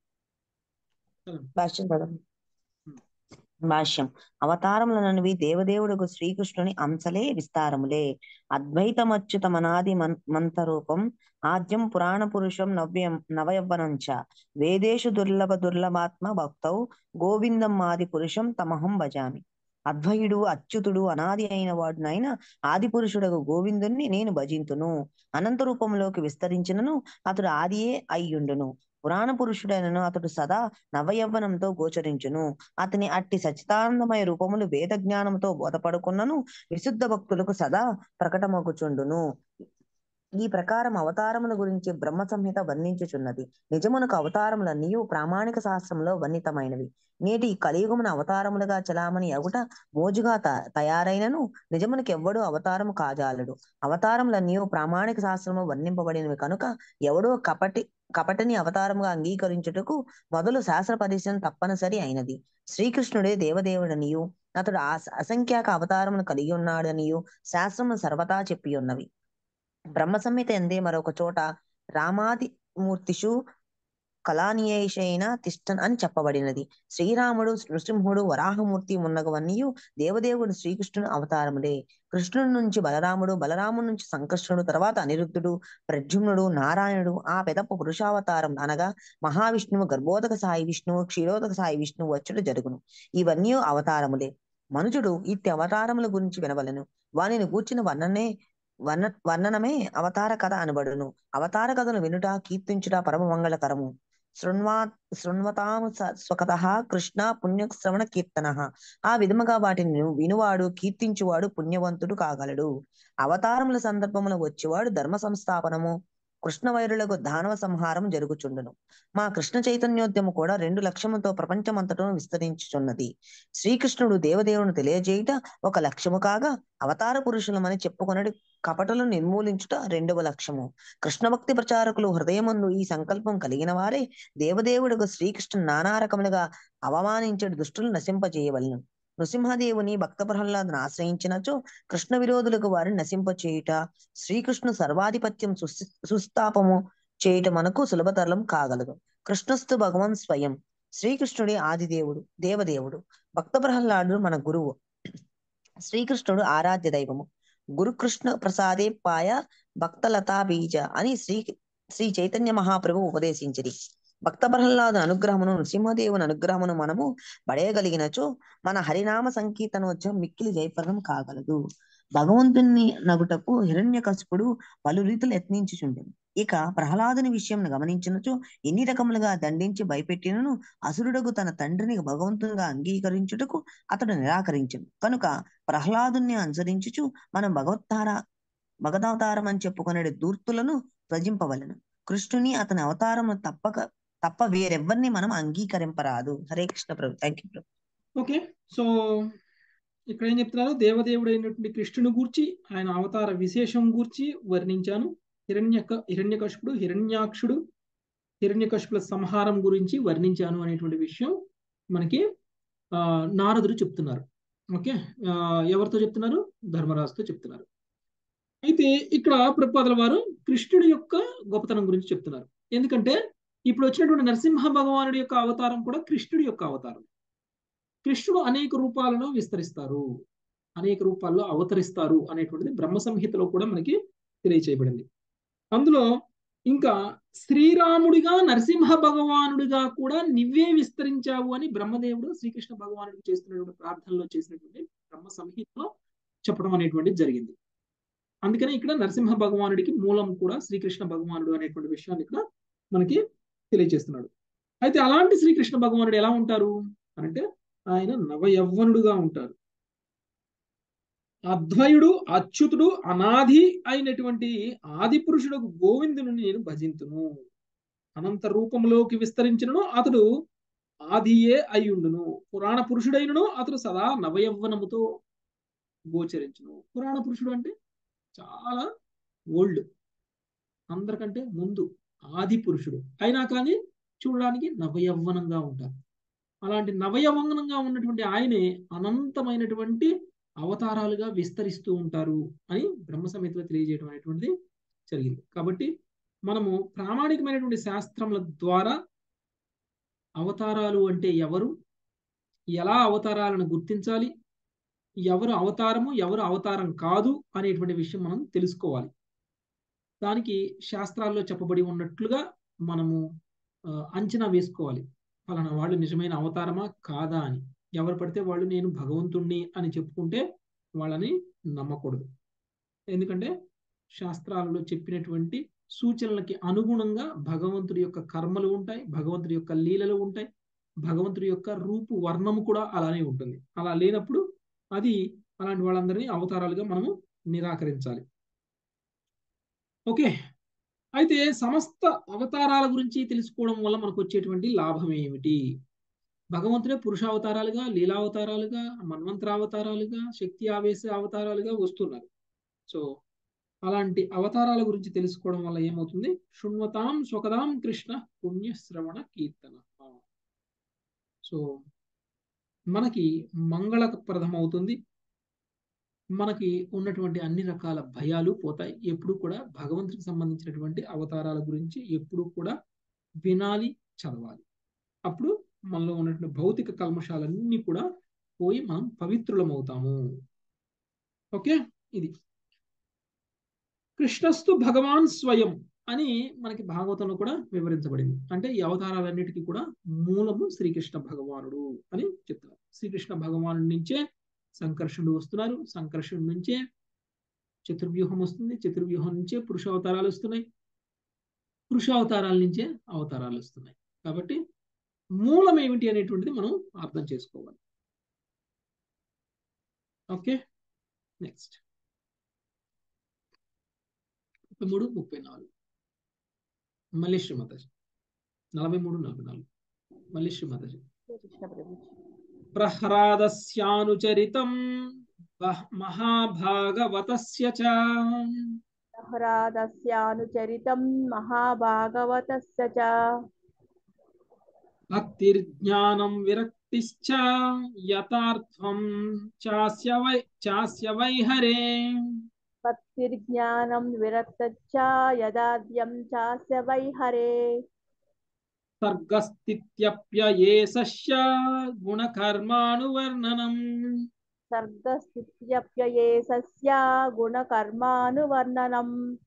భాష్యం చదవండి భాష్యం అవతారములనవి దేవదేవుడుకు శ్రీకృష్ణుని అంశలే విస్తారములే అద్వైతమచ్యుతమనాది మన్ మంతరూపం ఆద్యం పురాణ పురుషం నవ్యం నవయవ్వనంచ వేదేషు దుర్లభ దుర్లభాత్మ భక్తౌ గోవిందం ఆది పురుషం తమహం భజామి అద్వయుడు అచ్యుతుడు అనాది అయిన వాడునైన ఆది పురుషుడకు గోవిందుణ్ణి నేను భజింతును అనంత రూపంలోకి విస్తరించినను అతడు ఆదియే అయ్యుండును పురాణ పురుషుడైనను అతడు సదా నవయవ్వనంతో గోచరించును అతని అట్టి సచితానందమయ రూపములు వేద జ్ఞానంతో బోధపడుకున్నను విశుద్ధ భక్తులకు సదా ప్రకటమగుచుండును ఈ ప్రకారం అవతారముల గురించి బ్రహ్మ సంహిత వర్ణించుచున్నది నిజమునకు అవతారములన్నీ ప్రామాణిక శాస్త్రంలో వర్ణితమైనవి నేటి కలియుగమున అవతారములుగా చలామణి అగుట మోజుగా తయారైనను నిజమునకు ఎవ్వడూ అవతారము కాజాలడు అవతారములన్నీ ప్రామాణిక శాస్త్రము వర్ణింపబడినవి కనుక ఎవడో కపటి కపటిని అవతారముగా అంగీకరించుటకు మొదలు శాస్త్ర పరిశీలన తప్పనిసరి అయినది శ్రీకృష్ణుడే దేవదేవుడనియు అతడు అసంఖ్యాక అవతారమును కలిగి ఉన్నాడనియు శాస్త్రము సర్వతా చెప్పి ఉన్నవి బ్రహ్మ సంహిత ఎందే మరొక చోట రామాది మూర్తిషు కళానియేషైన తిష్టన్ అని చెప్పబడినది శ్రీరాముడు నృసింహుడు వరాహమూర్తి ఉన్నవన్నీ దేవదేవుడు శ్రీకృష్ణుని అవతారములే కృష్ణుడి నుంచి బలరాముడు బలరాముడి నుంచి సంకర్షణుడు తర్వాత అనిరుద్ధుడు ప్రద్యుమ్నుడు నారాయణుడు ఆ పెదప పురుషావతారం అనగా మహావిష్ణువు గర్భోదక సాయి విష్ణువు క్షీరోదక సాయి విష్ణువు వచ్చుడు జరుగును ఇవన్నీ అవతారములే మనుజుడు ఇట్టి అవతారముల గురించి వినవలను వానిని కూర్చిన వర్ణనే వర్ణ వర్ణనమే అవతార కథ అనబడును అవతార కథను వినుట కీర్తించుట పరమ మంగళకరము శృణ్వా శృణ్వతాం స- స్వకతః కృష్ణ పుణ్యశ్రవణ కీర్తన ఆ విధముగా వాటిని విను- వినువాడు కీర్తించువాడు పుణ్యవంతుడు కాగలడు అవతారముల సందర్భమున వచ్చేవాడు ధర్మ సంస్థాపనము కృష్ణ వైరులకు దానవ సంహారం జరుగుచుండును మా కృష్ణ చైతన్యోద్యము కూడా రెండు లక్ష్యముతో ప్రపంచమంతటను విస్తరించుచున్నది శ్రీకృష్ణుడు దేవదేవుని తెలియజేయుట ఒక లక్ష్యము కాగా అవతార పురుషులమని చెప్పుకొనడి కపటలను నిర్మూలించుట రెండవ లక్ష్యము కృష్ణ భక్తి ప్రచారకులు హృదయమందు ఈ సంకల్పం కలిగిన వారే దేవదేవుడుకు శ్రీకృష్ణుడు నానా రకములుగా అవమానించడు దుష్టులు నశింపజేయవలను నృసింహదేవుని భక్త ప్రహ్లాదును ఆశ్రయించినచో కృష్ణ విరోధులకు వారిని నశింపచేయుట శ్రీకృష్ణు సర్వాధిపత్యం సుస్థి- సుస్థాపము చేయుట మనకు సులభతరం కాగలదు కృష్ణస్తు భగవన్ స్వయం శ్రీకృష్ణుడి ఆదిదేవుడు దేవదేవుడు భక్త ప్రహ్లాదుడు మన గురువు శ్రీకృష్ణుడు ఆరాధ్య దైవము గురుకృష్ణ ప్రసాదే పాయ భక్తలతా బీజ అని శ్రీ శ్రీ చైతన్య మహాప్రభు ఉపదేశించిరి భక్త ప్రహ్లాద అనుగ్రహమును నృసింహదేవుని అనుగ్రహమును మనము పడేయగలిగినచో మన హరినామ సంకీర్తనోత్సవం మిక్కిలి జయప్రదం కాగలదు భగవంతుని నగుటకు హిరణ్యకశిపుడు పలు రీతులు యత్నించుచుండెను ఇక ప్రహ్లాదుని విషయం గమనించినచో ఎన్ని రకములుగా దండించి భయపెట్టినను అసురుడకు తన తండ్రిని భగవంతునిగా అంగీకరించుటకు అతడు నిరాకరించను కనుక ప్రహ్లాదుని అనుసరించుచు మనం భగవత్తార భగవతావతారం అని చెప్పుకునే దూర్తులను త్వజింపవలను కృష్ణుని అతని అవతారము తప్పక తప్ప వేరెవ్వరిని మనం అంగీకరింపరాదు హరే కృష్ణ ప్రభు థ్యాంక్ యూ ప్రభు ఓకే సో ఇక్కడ ఏం చెప్తున్నారు దేవదేవుడు అయినటువంటి కృష్ణుని గూర్చి ఆయన అవతార విశేషం గూర్చి వర్ణించాను హిరణ్య హిరణ్యకశిపుడు హిరణ్యాక్షుడు హిరణ్యకశిపుల సంహారం గురించి వర్ణించాను అనేటువంటి విషయం మనకి ఆ, నారదుడు చెప్తున్నారు ఓకే ఆ, ఎవరితో చెప్తున్నారు ధర్మరాజుతో చెప్తున్నారు అయితే ఇక్కడ ప్రభుపాదుల వారు కృష్ణుడి యొక్క గొప్పతనం గురించి చెప్తున్నారు ఎందుకంటే ఇప్పుడు వచ్చినటువంటి నరసింహ భగవానుడి యొక్క అవతారం కూడా కృష్ణుడి యొక్క అవతారం కృష్ణుడు అనేక రూపాలను విస్తరిస్తారు అనేక రూపాల్లో అవతరిస్తారు అనేటువంటిది బ్రహ్మ సంహితలో కూడా మనకి తెలియచేయబడింది అందులో ఇంకా శ్రీరాముడిగా నరసింహ భగవానుడిగా కూడా నివ్వే విస్తరించావు అని బ్రహ్మదేవుడు శ్రీకృష్ణ భగవానుడికి చేస్తున్నటువంటి ప్రార్థనలో చేసినటువంటి బ్రహ్మ సంహితలో చెప్పడం అనేటువంటిది జరిగింది అందుకనే ఇక్కడ నరసింహ భగవానుడికి మూలం కూడా శ్రీకృష్ణ భగవానుడు అనేటువంటి విషయాన్ని ఇక్కడ మనకి తెలియజేస్తున్నాడు అయితే అలాంటి శ్రీకృష్ణ భగవానుడు ఎలా ఉంటారు అంటే ఆయన నవయవ్వనుడుగా ఉంటారు అద్వయుడు అచ్యుతుడు అనాది అయినటువంటి ఆది పురుషుడు గోవిందుని నేను భజింతును అనంత రూపంలోకి విస్తరించినను అతడు ఆదియే అయ్యుండును పురాణ పురుషుడైనను అతడు సదా నవయవ్వనముతో గోచరించును పురాణ పురుషుడు అంటే చాలా ఓల్డ్ అందరికంటే ముందు ఆది పురుషుడు అయినా కానీ చూడడానికి నవయవ్వనంగా ఉంటారు అలాంటి నవయవ్వనంగా ఉన్నటువంటి ఆయనే అనంతమైనటువంటి అవతారాలుగా విస్తరిస్తూ ఉంటారు అని బ్రహ్మ సమేతలో తెలియజేయడం అనేటువంటిది జరిగింది కాబట్టి మనము ప్రామాణికమైనటువంటి శాస్త్రముల ద్వారా అవతారాలు అంటే ఎవరు ఎలా అవతారాలను గుర్తించాలి ఎవరు అవతారము ఎవరు అవతారం కాదు అనేటువంటి విషయం మనం తెలుసుకోవాలి దానికి శాస్త్రాల్లో చెప్పబడి ఉన్నట్లుగా మనము ఆ, అంచనా వేసుకోవాలి ఫలానా వాళ్ళు నిజమైన అవతారమా కాదా అని ఎవరు పడితే వాళ్ళు నేను భగవంతుణ్ణి అని చెప్పుకుంటే వాళ్ళని నమ్మకూడదు ఎందుకంటే శాస్త్రాలలో చెప్పినటువంటి సూచనలకి అనుగుణంగా భగవంతుడి యొక్క కర్మలు ఉంటాయి భగవంతుడి యొక్క లీలలు ఉంటాయి భగవంతుడి యొక్క రూపు వర్ణము కూడా అలానే ఉంటుంది అలా లేనప్పుడు అది అలాంటి వాళ్ళందరినీ అవతారాలుగా మనము నిరాకరించాలి ఓకే అయితే సమస్త అవతారాల గురించి తెలుసుకోవడం వల్ల మనకు వచ్చేటువంటి లాభం ఏమిటి భగవంతుడే పురుషావతారాలుగా లీలావతారాలుగా మన్వంతరావతారాలుగా శక్తి ఆవేశ అవతారాలుగా వస్తున్నారు సో అలాంటి అవతారాల గురించి తెలుసుకోవడం వల్ల ఏమవుతుంది శృణ్వతాం స్వకదాం కృష్ణ పుణ్యశ్రవణ కీర్తన సో మనకి మంగళప్రదం అవుతుంది మనకి ఉన్నటువంటి అన్ని రకాల భయాలు పోతాయి ఎప్పుడు కూడా భగవంతుడికి సంబంధించినటువంటి అవతారాల గురించి ఎప్పుడు కూడా వినాలి చదవాలి అప్పుడు మనలో ఉన్నటువంటి భౌతిక కల్మషాలన్నీ కూడా పోయి మనం పవిత్రులమవుతాము ఓకే ఇది కృష్ణస్తు భగవాన్ స్వయం అని మనకి భాగవతంలో కూడా వివరించబడింది అంటే ఈ అవతారాలన్నిటికీ కూడా మూలము శ్రీకృష్ణ భగవానుడు అని చెప్తున్నారు శ్రీకృష్ణ భగవాను నుంచే సంకర్షణుడు వస్తున్నారు సంకర్షణుడి నుంచే చతుర్వ్యూహం వస్తుంది చతుర్వ్యూహం నుంచే పురుష అవతారాలు వస్తున్నాయి పురుష అవతారాల నుంచే అవతారాలు వస్తున్నాయి కాబట్టి మూలం ఏమిటి అనేటువంటిది మనం అర్థం చేసుకోవాలి ఓకే నెక్స్ట్ ముప్పై మూడు ముప్పై నాలుగు మళ్ళీ శ్రీమాతాజీ నలభై మూడు నలభై నాలుగు మళ్ళీ శ్రీమాతాజీ కృష్ణ ప్రభు ప్రహ్లాదస్యానుచరితం బహ్- మహాభాగవతస్య చ సహ్రాదస్యానుచరితం మహాభాగవతస్య చ భక్తిర్జ్ఞానం విరక్తిశ్చ యథార్థం చాస్య వై చాస్య వైహరే భక్తిర్జ్ఞానం విరక్తచ్చ యదాద్యం చాస్య వైహరే సర్గస్థిత్యప్యయేసస్య గుణకర్మానువర్ణనం సర్గస్థిత్యప్యయేసస్య గుణకర్మానువర్ణనం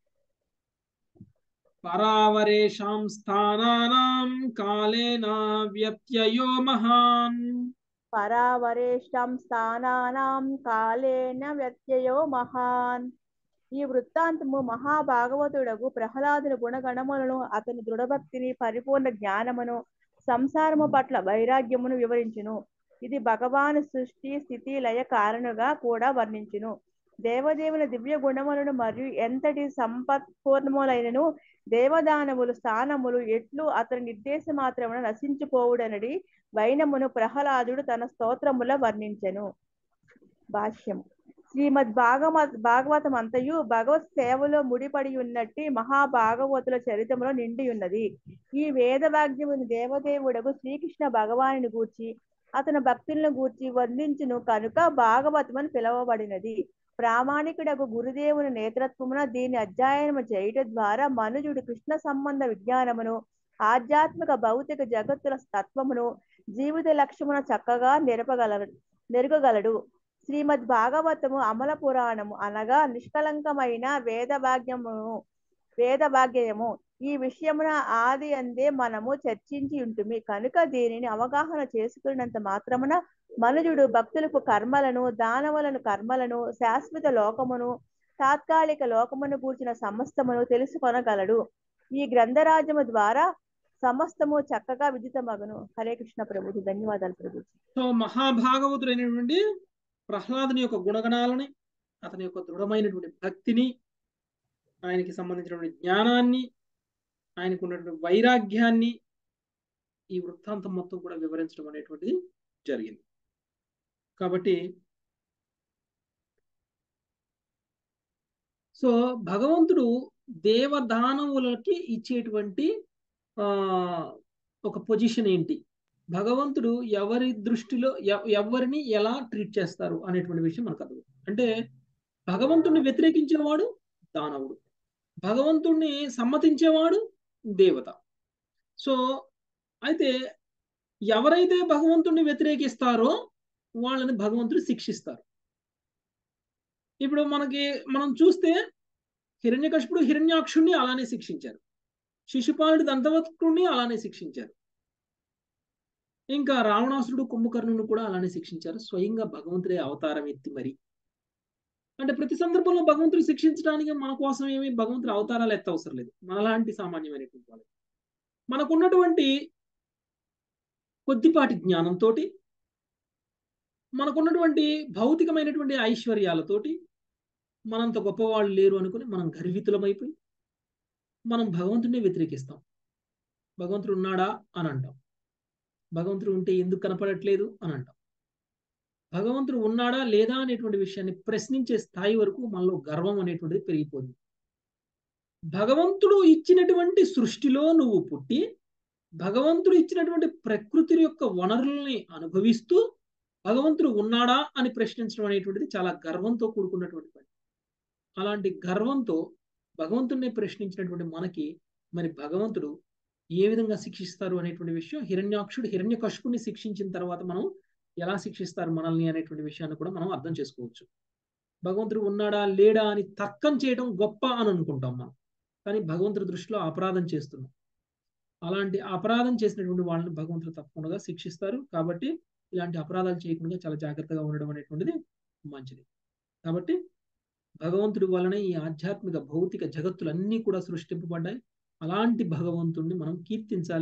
పరావరేషాం స్థానానాం కాలేన వ్యత్యయో మహాన్ పరావరేషాం స్థానానాం కాలేన వ్యత్యయో మహాన్ ఈ వృత్తాంతము మహాభాగవతుడకు ప్రహ్లాదుని గుణగణములను అతని దృఢభక్తిని పరిపూర్ణ జ్ఞానమును సంసారము పట్ల వైరాగ్యమును వివరించును ఇది భగవాను సృష్టి స్థితి లయ కారణుగా కూడా వర్ణించును దేవదేవుని దివ్య గుణములను మరియు ఎంతటి సంపత్పూర్ణములైనను దేవదానములు స్థానములు ఎట్లు అతని నిర్దేశ మాత్రమున నశించిపోవుడనడి వైనమును ప్రహ్లాదుడు తన స్తోత్రముల వర్ణించెను భాష్యం శ్రీమద్ భాగవ భాగవతం అంతయు భగవత్ సేవలో ముడిపడి ఉన్నట్టి మహాభాగవతుల చరిత్రములో నిండి ఉన్నది ఈ వేద వాగ్యమును దేవదేవుడకు శ్రీకృష్ణ భగవానుని గూర్చి అతని భక్తులను గూర్చి వర్ణించును కనుక భాగవతమని పిలువబడినది ప్రామాణికుడకు గురుదేవుని నేతృత్వమున దీని అధ్యయనము చేయుట ద్వారా మనుజుడు కృష్ణ సంబంధ విజ్ఞానమును ఆధ్యాత్మిక భౌతిక జగత్తుల తత్వమును జీవిత లక్ష్యమును చక్కగా నెరపగలడు నెరగగలడు శ్రీమద్ భాగవతము అమల పురాణము అనగా నిష్కలంకమైన వేద భాగ్యమును వేద భాగ్యము ఈ విషయమున ఆది అందే మనము చర్చించి ఉంటుంది కనుక దీనిని అవగాహన చేసుకున్నంత మాత్రమున మనుజుడు భక్తులకు కర్మలను దానవులను కర్మలను శాశ్వత లోకమును తాత్కాలిక లోకమును కూర్చిన సమస్తమును తెలుసుకొనగలడు ఈ గ్రంథరాజ్యము ద్వారా సమస్తము చక్కగా విదితమగును హరే కృష్ణ ప్రభుజీ ధన్యవాదాలు ప్రభుజీ సో మహాభాగవతుడైనటువంటి ప్రహ్లాదుని యొక్క గుణగణాలని అతని యొక్క దృఢమైనటువంటి భక్తిని ఆయనకి సంబంధించినటువంటి జ్ఞానాన్ని ఆయనకు ఉన్నటువంటి వైరాగ్యాన్ని ఈ వృత్తాంతం మొత్తం కూడా వివరించడం అనేటువంటిది జరిగింది కాబట్టి సో భగవంతుడు దేవదానవులకి ఇచ్చేటువంటి ఆ ఒక పొజిషన్ ఏంటి భగవంతుడు ఎవరి దృష్టిలో ఎవ- ఎవరిని ఎలా ట్రీట్ చేస్తారు అనేటువంటి విషయం మనకు అర్థం అంటే భగవంతుడిని వ్యతిరేకించేవాడు దానవుడు భగవంతుణ్ణి సమ్మతించేవాడు దేవత సో అయితే ఎవరైతే భగవంతుణ్ణి వ్యతిరేకిస్తారో వాళ్ళని భగవంతుడు శిక్షిస్తారు ఇప్పుడు మనకి మనం చూస్తే హిరణ్యకశిపుడు హిరణ్యాక్షుణ్ణి అలానే శిక్షించారు శిశుపాలుడు దంతవక్రుణ్ణి అలానే శిక్షించారు ఇంకా రావణాసురుడు కుంభకర్ణుని కూడా అలానే శిక్షించారు స్వయంగా భగవంతుడే అవతారం ఎత్తి మరి అంటే ప్రతి సందర్భంలో భగవంతుడు శిక్షించడానికి మన కోసం ఏమి భగవంతుడు అవతారాలు ఎత్త అవసరం లేదు మనలాంటి సామాన్యమైనటువంటి వాళ్ళు మనకున్నటువంటి కొద్దిపాటి జ్ఞానంతో మనకున్నటువంటి భౌతికమైనటువంటి ఐశ్వర్యాలతోటి మనంత గొప్పవాళ్ళు లేరు అనుకుని మనం గర్వితులమైపోయి మనం భగవంతుడిని వ్యతిరేకిస్తాం భగవంతుడు ఉన్నాడా అని అంటాం భగవంతుడు ఉంటే ఎందుకు కనపడట్లేదు అని అంటాం భగవంతుడు ఉన్నాడా లేదా అనేటువంటి విషయాన్ని ప్రశ్నించే స్థాయి వరకు మనలో గర్వం అనేటువంటిది పెరిగిపోయింది భగవంతుడు ఇచ్చినటువంటి సృష్టిలో నువ్వు పుట్టి భగవంతుడు ఇచ్చినటువంటి ప్రకృతి యొక్క వనరుల్ని అనుభవిస్తూ భగవంతుడు ఉన్నాడా అని ప్రశ్నించడం అనేటువంటిది చాలా గర్వంతో కూడుకున్నటువంటి పని అలాంటి గర్వంతో భగవంతుడిని ప్రశ్నించినటువంటి మనకి మరి భగవంతుడు ఏ విధంగా శిక్షిస్తారు అనేటువంటి విషయం హిరణ్యాక్షుడు హిరణ్యకశుపుని శిక్షించిన తర్వాత మనం ఎలా శిక్షిస్తారు మనల్ని అనేటువంటి విషయాన్ని కూడా మనం అర్థం చేసుకోవచ్చు భగవంతుడు ఉన్నాడా లేడా అని తర్కం చేయడం గొప్ప అని అనుకుంటాం మనం కానీ భగవంతుడి దృష్టిలో అపరాధం చేస్తున్నాం అలాంటి అపరాధం చేసినటువంటి వాళ్ళని భగవంతుడు తప్పకుండా శిక్షిస్తారు కాబట్టి ఇలాంటి అపరాధాలు చేయకుండా చాలా జాగ్రత్తగా ఉండడం అనేటువంటిది మంచిది కాబట్టి భగవంతుడి వలన ఈ ఆధ్యాత్మిక భౌతిక జగత్తులన్నీ కూడా సృష్టింపబడ్డాయి అలాంటి భగవంతుడిని మనం కీర్తించాలి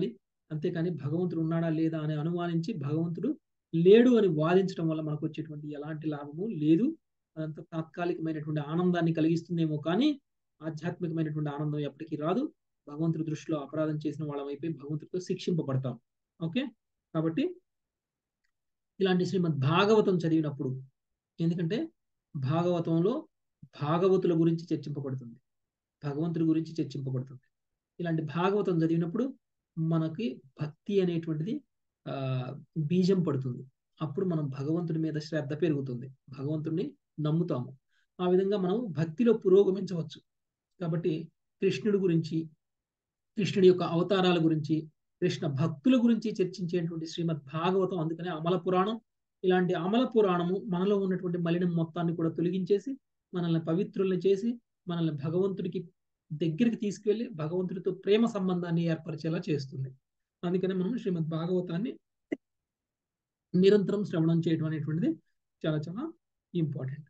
అంతేకాని భగవంతుడు ఉన్నాడా లేదా అని అనుమానించి భగవంతుడు లేడు అని వాదించడం వల్ల మనకు వచ్చేటువంటి ఎలాంటి లాభము లేదు అదంతా తాత్కాలికమైనటువంటి ఆనందాన్ని కలిగిస్తుందేమో కానీ ఆధ్యాత్మికమైనటువంటి ఆనందం ఎప్పటికీ రాదు భగవంతుడి దృష్టిలో అపరాధం చేసిన వాళ్ళం అయిపోయి భగవంతుడితో శిక్షింపబడతాం ఓకే కాబట్టి ఇలాంటి శ్రీమద్ భాగవతం చదివినప్పుడు ఎందుకంటే భాగవతంలో భాగవతుల గురించి చర్చింపబడుతుంది భగవంతుడి గురించి చర్చింపబడుతుంది ఇలాంటి భాగవతం చదివినప్పుడు మనకి భక్తి అనేటువంటిది ఆ బీజం పడుతుంది అప్పుడు మనం భగవంతుడి మీద శ్రద్ధ పెరుగుతుంది భగవంతుడిని నమ్ముతాము ఆ విధంగా మనం భక్తిలో పురోగమించవచ్చు కాబట్టి కృష్ణుడి గురించి కృష్ణుడి యొక్క అవతారాల గురించి కృష్ణ భక్తుల గురించి చర్చించేటువంటి శ్రీమద్ భాగవతం అందుకనే అమల పురాణం ఇలాంటి అమల పురాణము మనలో ఉన్నటువంటి మలినం మొత్తాన్ని కూడా తొలగించేసి మనల్ని పవిత్రుల్ని చేసి మనల్ని భగవంతుడికి దగ్గరికి తీసుకువెళ్ళి భగవంతుడితో ప్రేమ సంబంధాన్ని ఏర్పరిచేలా చేస్తుంది అందుకనే మనం శ్రీమద్ భాగవతాన్ని నిరంతరం శ్రవణం చేయడం అనేటువంటిది చాలా చాలా ఇంపార్టెంట్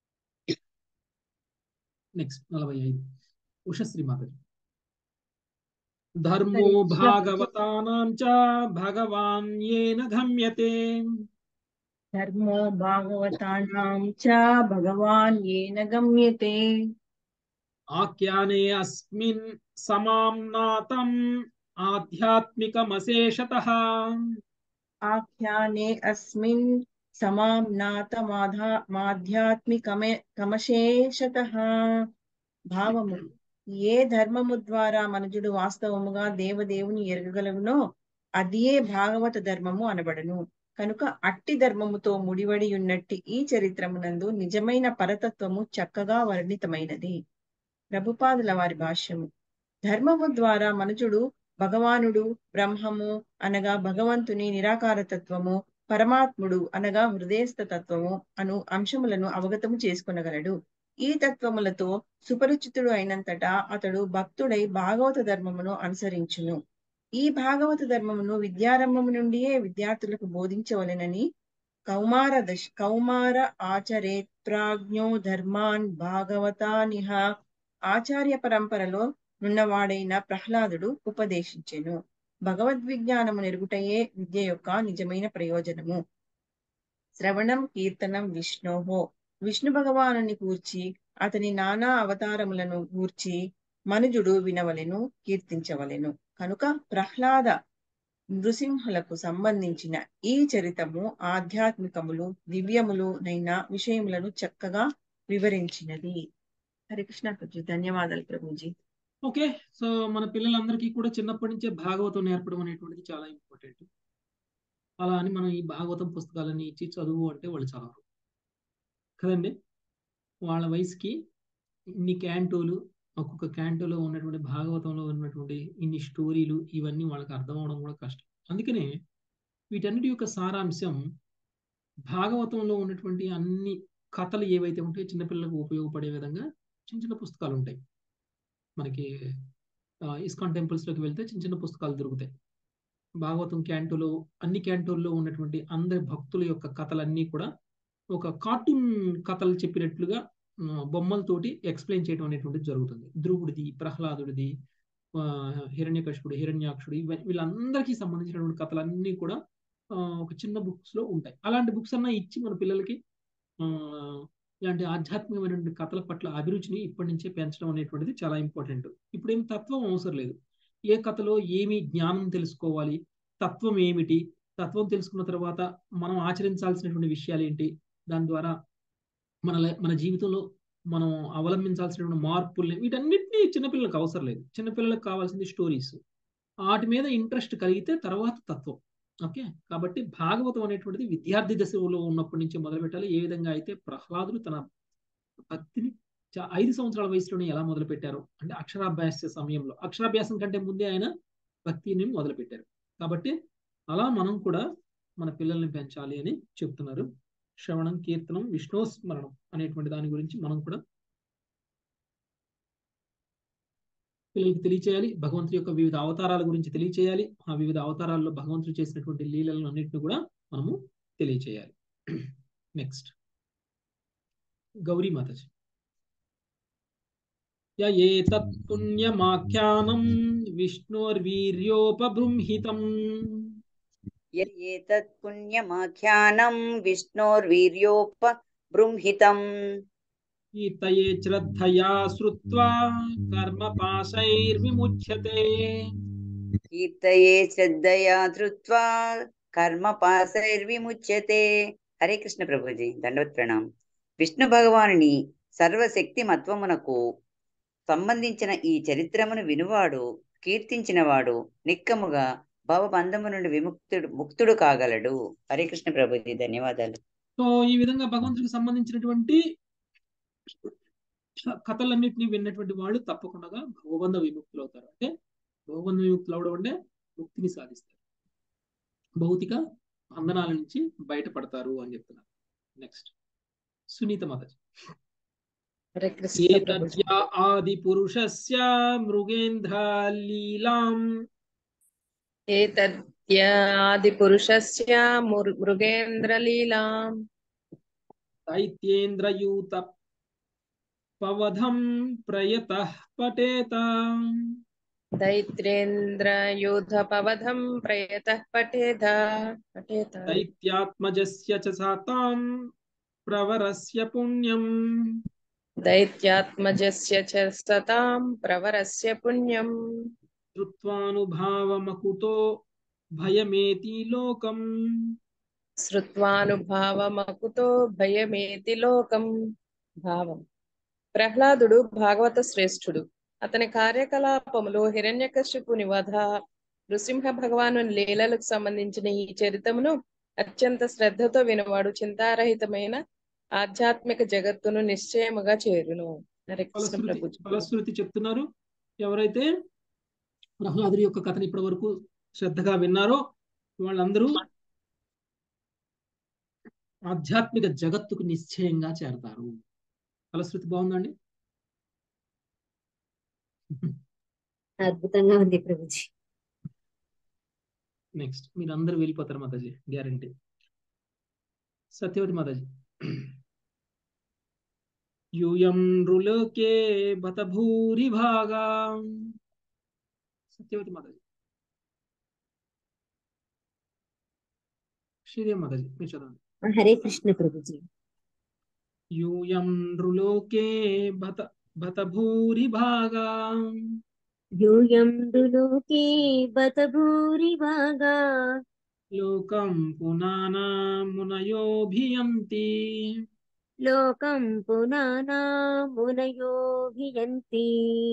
నెక్స్ట్ నలభై ఐదు ఉషశ్రీ మాతాజీ ధర్మో భాగవతానాం చ భగవాన్ ఏన గమ్యతే ధర్మో భాగవతానాం చ భగవాన్ ఏన గమ్యతే ఆఖ్యానే అస్మిన్ సమామ్నాతం ఆధ్యాత్మికమశేషతః ఆఖ్యానే అస్మిన్ సమామ్నాతమాధా మాధ్యాత్మికమే కమశేషతః భావము ఏ ధర్మము ద్వారా మనుజుడు వాస్తవముగా దేవదేవుని ఎరగగలవునో అదియే భాగవత ధర్మము అనబడను కనుక అట్టి ధర్మముతో ముడివడి ఉన్నట్టి ఈ చరిత్రమునందు నిజమైన పరతత్వము చక్కగా వర్ణితమైనది ప్రభుపాదుల వారి భాష్యము ధర్మము ద్వారా మనుజుడు భగవానుడు బ్రహ్మము అనగా భగవంతుని నిరాకార తత్వము పరమాత్ముడు అనగా హృదయస్థ తత్వము అను అంశములను అవగతము చేసుకొనగలడు ఈ తత్వములతో సుపరిచితుడు అయినంతటా అతడు భక్తుడై భాగవత ధర్మమును అనుసరించును ఈ భాగవత ధర్మమును విద్యారంభము నుండియే విద్యార్థులకు బోధించవలెనని కౌమార దశ కౌమార ఆచరేత్రాజ్ఞో ధర్మాన్ భాగవతానిహ ఆచార్య పరంపరలో నున్నవాడైన ప్రహ్లాదుడు ఉపదేశించెను భగవద్విజ్ఞానము నెరుగుటయే విద్య యొక్క నిజమైన ప్రయోజనము శ్రవణం కీర్తనం విష్ణోహో విష్ణు భగవానుని కూర్చి అతని నానా అవతారములను గూర్చి మనుజుడు వినవలెను కీర్తించవలెను కనుక ప్రహ్లాద నృసింహులకు సంబంధించిన ఈ చరితము ఆధ్యాత్మికములు దివ్యములు నైన విషయములను చక్కగా వివరించినది హరికృష్ణ ప్రభు ధన్యవాదాలు ప్రభుజీ ఓకే సో మన పిల్లలందరికీ కూడా చిన్నప్పటి నుంచే భాగవతం నేర్పడం అనేటువంటిది చాలా ఇంపార్టెంట్ అలా అని మనం ఈ భాగవతం పుస్తకాలని ఇచ్చి చదువు అంటే వాళ్ళు చదవరు కదండి వాళ్ళ వయసుకి ఇన్ని క్యాంటోలు ఒక్కొక్క క్యాంటోలో ఉన్నటువంటి భాగవతంలో ఉన్నటువంటి ఇన్ని స్టోరీలు ఇవన్నీ వాళ్ళకి అర్థం అవడం కూడా కష్టం అందుకనే వీటన్నిటి యొక్క సారాంశం భాగవతంలో ఉన్నటువంటి అన్ని కథలు ఏవైతే ఉంటాయో చిన్నపిల్లలకు ఉపయోగపడే విధంగా చిన్న చిన్న పుస్తకాలు ఉంటాయి మనకి ఇస్కాన్ టెంపుల్స్లోకి వెళ్తే చిన్న చిన్న పుస్తకాలు దొరుకుతాయి భాగవతం క్యాంటోలో అన్ని క్యాంటోల్లో ఉన్నటువంటి అందరి భక్తుల యొక్క కథలన్నీ కూడా ఒక కార్టూన్ కథలు చెప్పినట్లుగా బొమ్మలతోటి ఎక్స్ప్లెయిన్ చేయడం అనేటువంటిది జరుగుతుంది ధ్రువుడిది ప్రహ్లాదుడిది హిరణ్యకశిపుడు హిరణ్యాక్షుడు వీళ్ళందరికీ సంబంధించినటువంటి కథలన్నీ కూడా ఒక చిన్న బుక్స్ లో ఉంటాయి అలాంటి బుక్స్ అన్నా ఇచ్చి మన పిల్లలకి ఇలాంటి ఆధ్యాత్మికమైనటువంటి కథల పట్ల అభిరుచిని ఇప్పటి నుంచే పెంచడం అనేటువంటిది చాలా ఇంపార్టెంట్ ఇప్పుడు ఏం తత్వం అవసరం లేదు ఏ కథలో ఏమి జ్ఞానం తెలుసుకోవాలి తత్వం ఏమిటి తత్వం తెలుసుకున్న తర్వాత మనం ఆచరించాల్సినటువంటి విషయాలు ఏంటి దాని ద్వారా మన మన జీవితంలో మనం అవలంబించాల్సినటువంటి మార్పుల్ని వీటన్నిటినీ చిన్నపిల్లలకు అవసరం లేదు చిన్నపిల్లలకు కావాల్సింది స్టోరీస్ వాటి మీద ఇంట్రెస్ట్ కలిగితే తర్వాత తత్వం ఓకే కాబట్టి భాగవతం అనేటువంటిది విద్యార్థి దశలో ఉన్నప్పటి నుంచి మొదలు పెట్టాలి ఏ విధంగా అయితే ప్రహ్లాదుడు తన భక్తిని ఐదు సంవత్సరాల వయసులోనే ఎలా మొదలు పెట్టారు అంటే అక్షరాభ్యాస సమయంలో అక్షరాభ్యాసం కంటే ముందే ఆయన భక్తిని మొదలు పెట్టారు కాబట్టి అలా మనం కూడా మన పిల్లల్ని పెంచాలి అని చెప్తున్నారు శ్రవణం కీర్తనం విష్ణోస్మరణం అనేటువంటి దాని గురించి మనం కూడా పిల్లలకి తెలియచేయాలి భగవంతుడి యొక్క వివిధ అవతారాల గురించి తెలియచేయాలి ఆ వివిధ అవతారాల్లో భగవంతుడు చేసినటువంటి లీలలను అన్నింటిని కూడా మనము తెలియచేయాలి నెక్స్ట్ గౌరీ మాతాజీ య ఏతత్ పుణ్యమాఖ్యానం విష్ణోర్వీర్యోపబృంహితం ఏతత్ పుణ్యమాఖ్యానం విష్ణోర్వీర్యోప బృంహితం కీర్తయే శ్రద్ధయా శ్రుత్వా కర్మపాశైర్విముచ్యతే కీర్తయే శ్రద్ధయా ధృత్వా కర్మపాశైర్విముచ్యతే హరే కృష్ణ ప్రభుజీ దండవత్ ప్రణాం విష్ణు భగవానుని సర్వశక్తి మత్వమునకు సంబంధించిన ఈ చరిత్రమును వినువాడు కీర్తించినవాడు నిక్కముగా భవబంధము నుండి విముక్తుడు ముక్తుడు కాగలడు హరే కృష్ణ ప్రభుజీ ధన్యవాదాలు సో ఈ విధంగా భగవంతుడికి సంబంధించినటువంటి కథలన్నింటినీ విన్నటువంటి వాళ్ళు తప్పకుండా భగవంధ విముక్తులు అవుతారు అంటే భగవంధ విముక్తులు అవడం అంటే ముక్తిని సాధిస్తారు భౌతిక బంధనాల నుంచి బయటపడతారు అని చెప్తున్నారు నెక్స్ట్ సునీత మాతాజీ హరే కృష్ణ ప్రభుజీ ఏతద్యా ఆది పురుషస్య మృగేంద్ర లీలాం एतद्यादिपुरुषस्य मुर्- मृगेन्द्रलीलाम् దైత్యేంద్రయూత పవధం ప్రయతః పఠేత दैत्रेन्द्रयूथपवधं प्रयतः पठेत पठेत దైత్యాత్మజస్య చ సాతాం ప్రవరస్య పుణ్యం दैत्यात्मजस्य च सतां प्रवरस्य पुण्यम् శ్రుత్వానుభావమకుతో భయమేతి లోకం శృత్వానుభావమకుతో భయమేతి లోకం భావం ప్రహ్లాదుడు భాగవత శ్రేష్ఠుడు అతని కార్యకలాపములు హిరణ్యకశిపుని వధ నృసింహ భగవాను లీలలకు సంబంధించిన ఈ చరితమును అత్యంత శ్రద్ధతో వినవాడు చింతారహితమైన ఆధ్యాత్మిక జగత్తును నిశ్చయముగా చేరును హరే కృష్ణ ఫలశ్రుతి ప్రభుజీ ఫలశ్రుతి చెప్తున్నారు ఎవరైతే ప్రహ్లాదుడి యొక్క కథని ఇప్పటి వరకు శ్రద్ధగా విన్నారో వాళ్ళందరూ ఆధ్యాత్మిక జగత్తుకు నిశ్చయంగా చేరతారు ఫలశ్రుతి బాగుందండి అద్భుతంగా ఉంది ప్రభుజీ నెక్స్ట్ మీరు అందరూ వెళ్ళిపోతారు మాతాజీ గ్యారంటీ సత్యవతి మాతాజీ యూయం నృలోకే బత భూరి భాగా సత్యవతి మాతాజీ శ్రీదేవి మాతాజీ మీరు చదవండి హరే కృష్ణ ప్రభుజీ యూయం నృలోకే బత బత భూరి భాగా యూయం దులోకే బత భూరి భాగా లోకం పునానా మునయోభియంతి లోకం పునానా మునయోభియంతి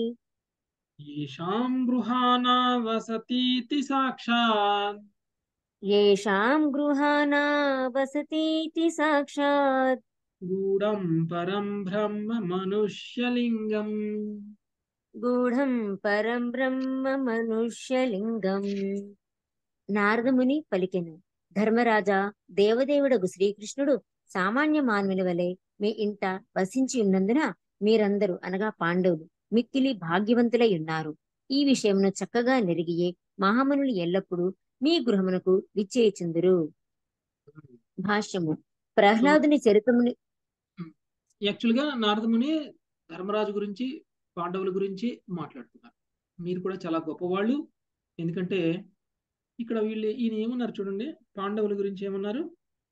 येषां गृहाणा वसतीति साक्षात् येषां गृहाणा वसतीति साक्षात् गूढं परं ब्रह्म मनुष्यलिङ्गम् గూఢం పరం బ్రహ్మ మనుష్యలింగం నారదముని పలికెను ధర్మరాజా దేవదేవుడగు శ్రీకృష్ణుడు సామాన్య మానవుల వలె మీ ఇంట వసించి ఉన్నందున మీరందరూ అనగా పాండవులు మిక్కిలి భాగ్యవంతులై ఉన్నారు ఈ విషయమును చక్కగా నెరిగియే మహామునులు ఎల్లప్పుడూ మీ గృహమునకు విచ్చేయుచుందురు భాష్యము ప్రహ్లాదుని చరితముని యాక్చువల్గా నారదముని ధర్మరాజు గురించి పాండవుల గురించి మాట్లాడుతున్నారు మీరు కూడా చాలా గొప్పవాళ్ళు ఎందుకంటే ఇక్కడ వీళ్ళు ఈయన ఏమన్నారు చూడండి పాండవుల గురించి ఏమన్నారు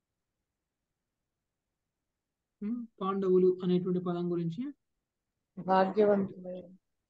ఉమ్, పాండవులు అనేటువంటి పదం గురించి భాగ్యవంతులై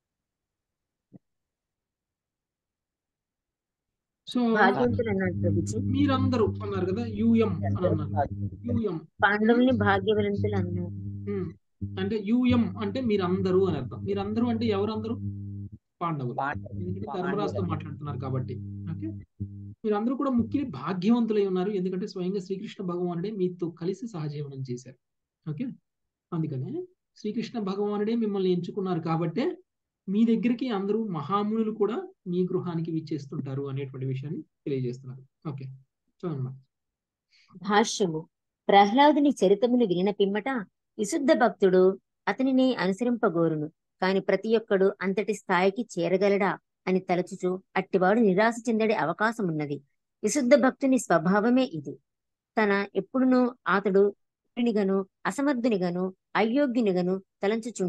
సో భాగ్యవంతులు అన్నాడు ప్రభుజీ మీరందరూ అన్నారు కదా యూఎం అని అన్నారు యూఎం పాండవుల్ని భాగ్యవంతులు అన్నారు ఉమ్, అంటే యూఎం అంటే మీరందరూ అని అర్థం మీరందరూ అంటే ఎవరందరూ పాండవులు ఎందుకంటే ధర్మరాజుతో మాట్లాడుతున్నారు కాబట్టి ఓకే మీరందరూ కూడా ముఖ్య భాగ్యవంతులై ఉన్నారు ఎందుకంటే స్వయంగా శ్రీకృష్ణ భగవానుడే మీతో కలిసి సహజీవనం చేశారు ఓకే అందుకనే శ్రీకృష్ణ భగవానుడే మిమ్మల్ని ఎంచుకున్నారు కాబట్టే మీ దగ్గరికి అందరూ మహామునులు కూడా మీ గృహానికి విచ్చేస్తుంటారు అనేటువంటి విషయాన్ని తెలియజేస్తున్నారు ఓకే చూడమ్మా భాష్యము ప్రహ్లాదుని చరితమును వినిన పిమ్మట విశుద్ధ భక్తుడు అతనిని అనుసరింపగోరును కాని ప్రతి ఒక్కడు అంతటి స్థాయికి చేరగలడా అని తలచుచు అట్టివాడు నిరాశ చెందడే అవకాశం ఉన్నది విశుద్ధ భక్తుని స్వభావమే ఇది తన ఎప్పుడునూ అతడు గను అసమర్థునిగను అయోగ్యునిగను తలంచుచుండును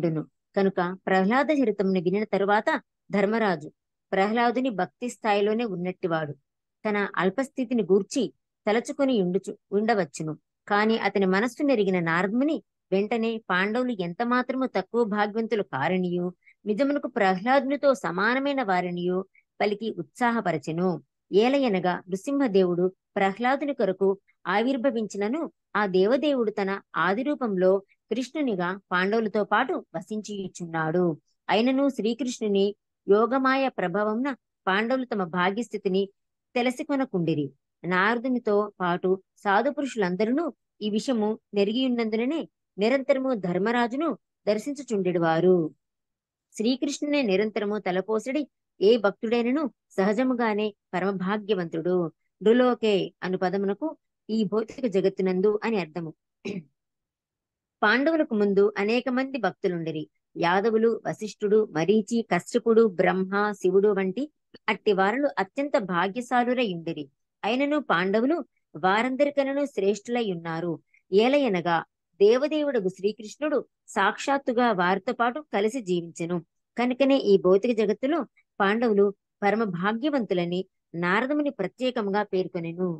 కనుక ప్రహ్లాద చరితమును వినిన తరువాత ధర్మరాజు ప్రహ్లాదుని భక్తి స్థాయిలోనే ఉన్నట్టివాడు తన అల్పస్థితిని గూర్చి తలచుకొని ఉండుచు ఉండవచ్చును కాని అతని మనస్సు నెరిగిన నారదుని వెంటనే పాండవులు ఎంత మాత్రము తక్కువ భాగ్యవంతులు కారనియు నిజమునకు ప్రహ్లాదునితో సమానమైన వారినియు పలికి ఉత్సాహపరచెను ఏలయనగా నృసింహదేవుడు ప్రహ్లాదుని కొరకు ఆవిర్భవించినను ఆ దేవదేవుడు తన ఆది రూపంలో కృష్ణునిగా పాండవులతో పాటు వసించియుచున్నాడు అయినను శ్రీకృష్ణుని యోగమాయ ప్రభావంన పాండవులు తమ భాగ్యస్థితిని తెలిసికొనకుండిరి నారదునితో పాటు సాధు పురుషులందరూ ఈ విషయము నెరిగియున్నందుననే నిరంతరము ధర్మరాజును దర్శించుచుండెడివారు శ్రీకృష్ణునే నిరంతరము తలపోసడి ఏ భక్తుడైనను సహజముగానే పరమభాగ్యవంతుడు నృలోకే అను పదమునకు ఈ భౌతిక జగత్తునందు అని అర్థము పాండవులకు ముందు అనేక మంది భక్తులుండిరి యాదవులు వశిష్ఠుడు మరీచి కశ్యపుడు బ్రహ్మ శివుడు వంటి అట్టి వారులు అత్యంత భాగ్యశాలురై ఉండిరి అయినను పాండవులు వారందరికనను శ్రేష్ఠులై ఉన్నారు ఏలయనగా దేవదేవుడు శ్రీకృష్ణుడు సాక్షాత్తుగా వారితో పాటు కలిసి జీవించెను కనుకనే ఈ భౌతిక జగత్తులో పాండవులు పరమ భాగ్యవంతులని నారదముని ప్రత్యేకంగా పేర్కొనెను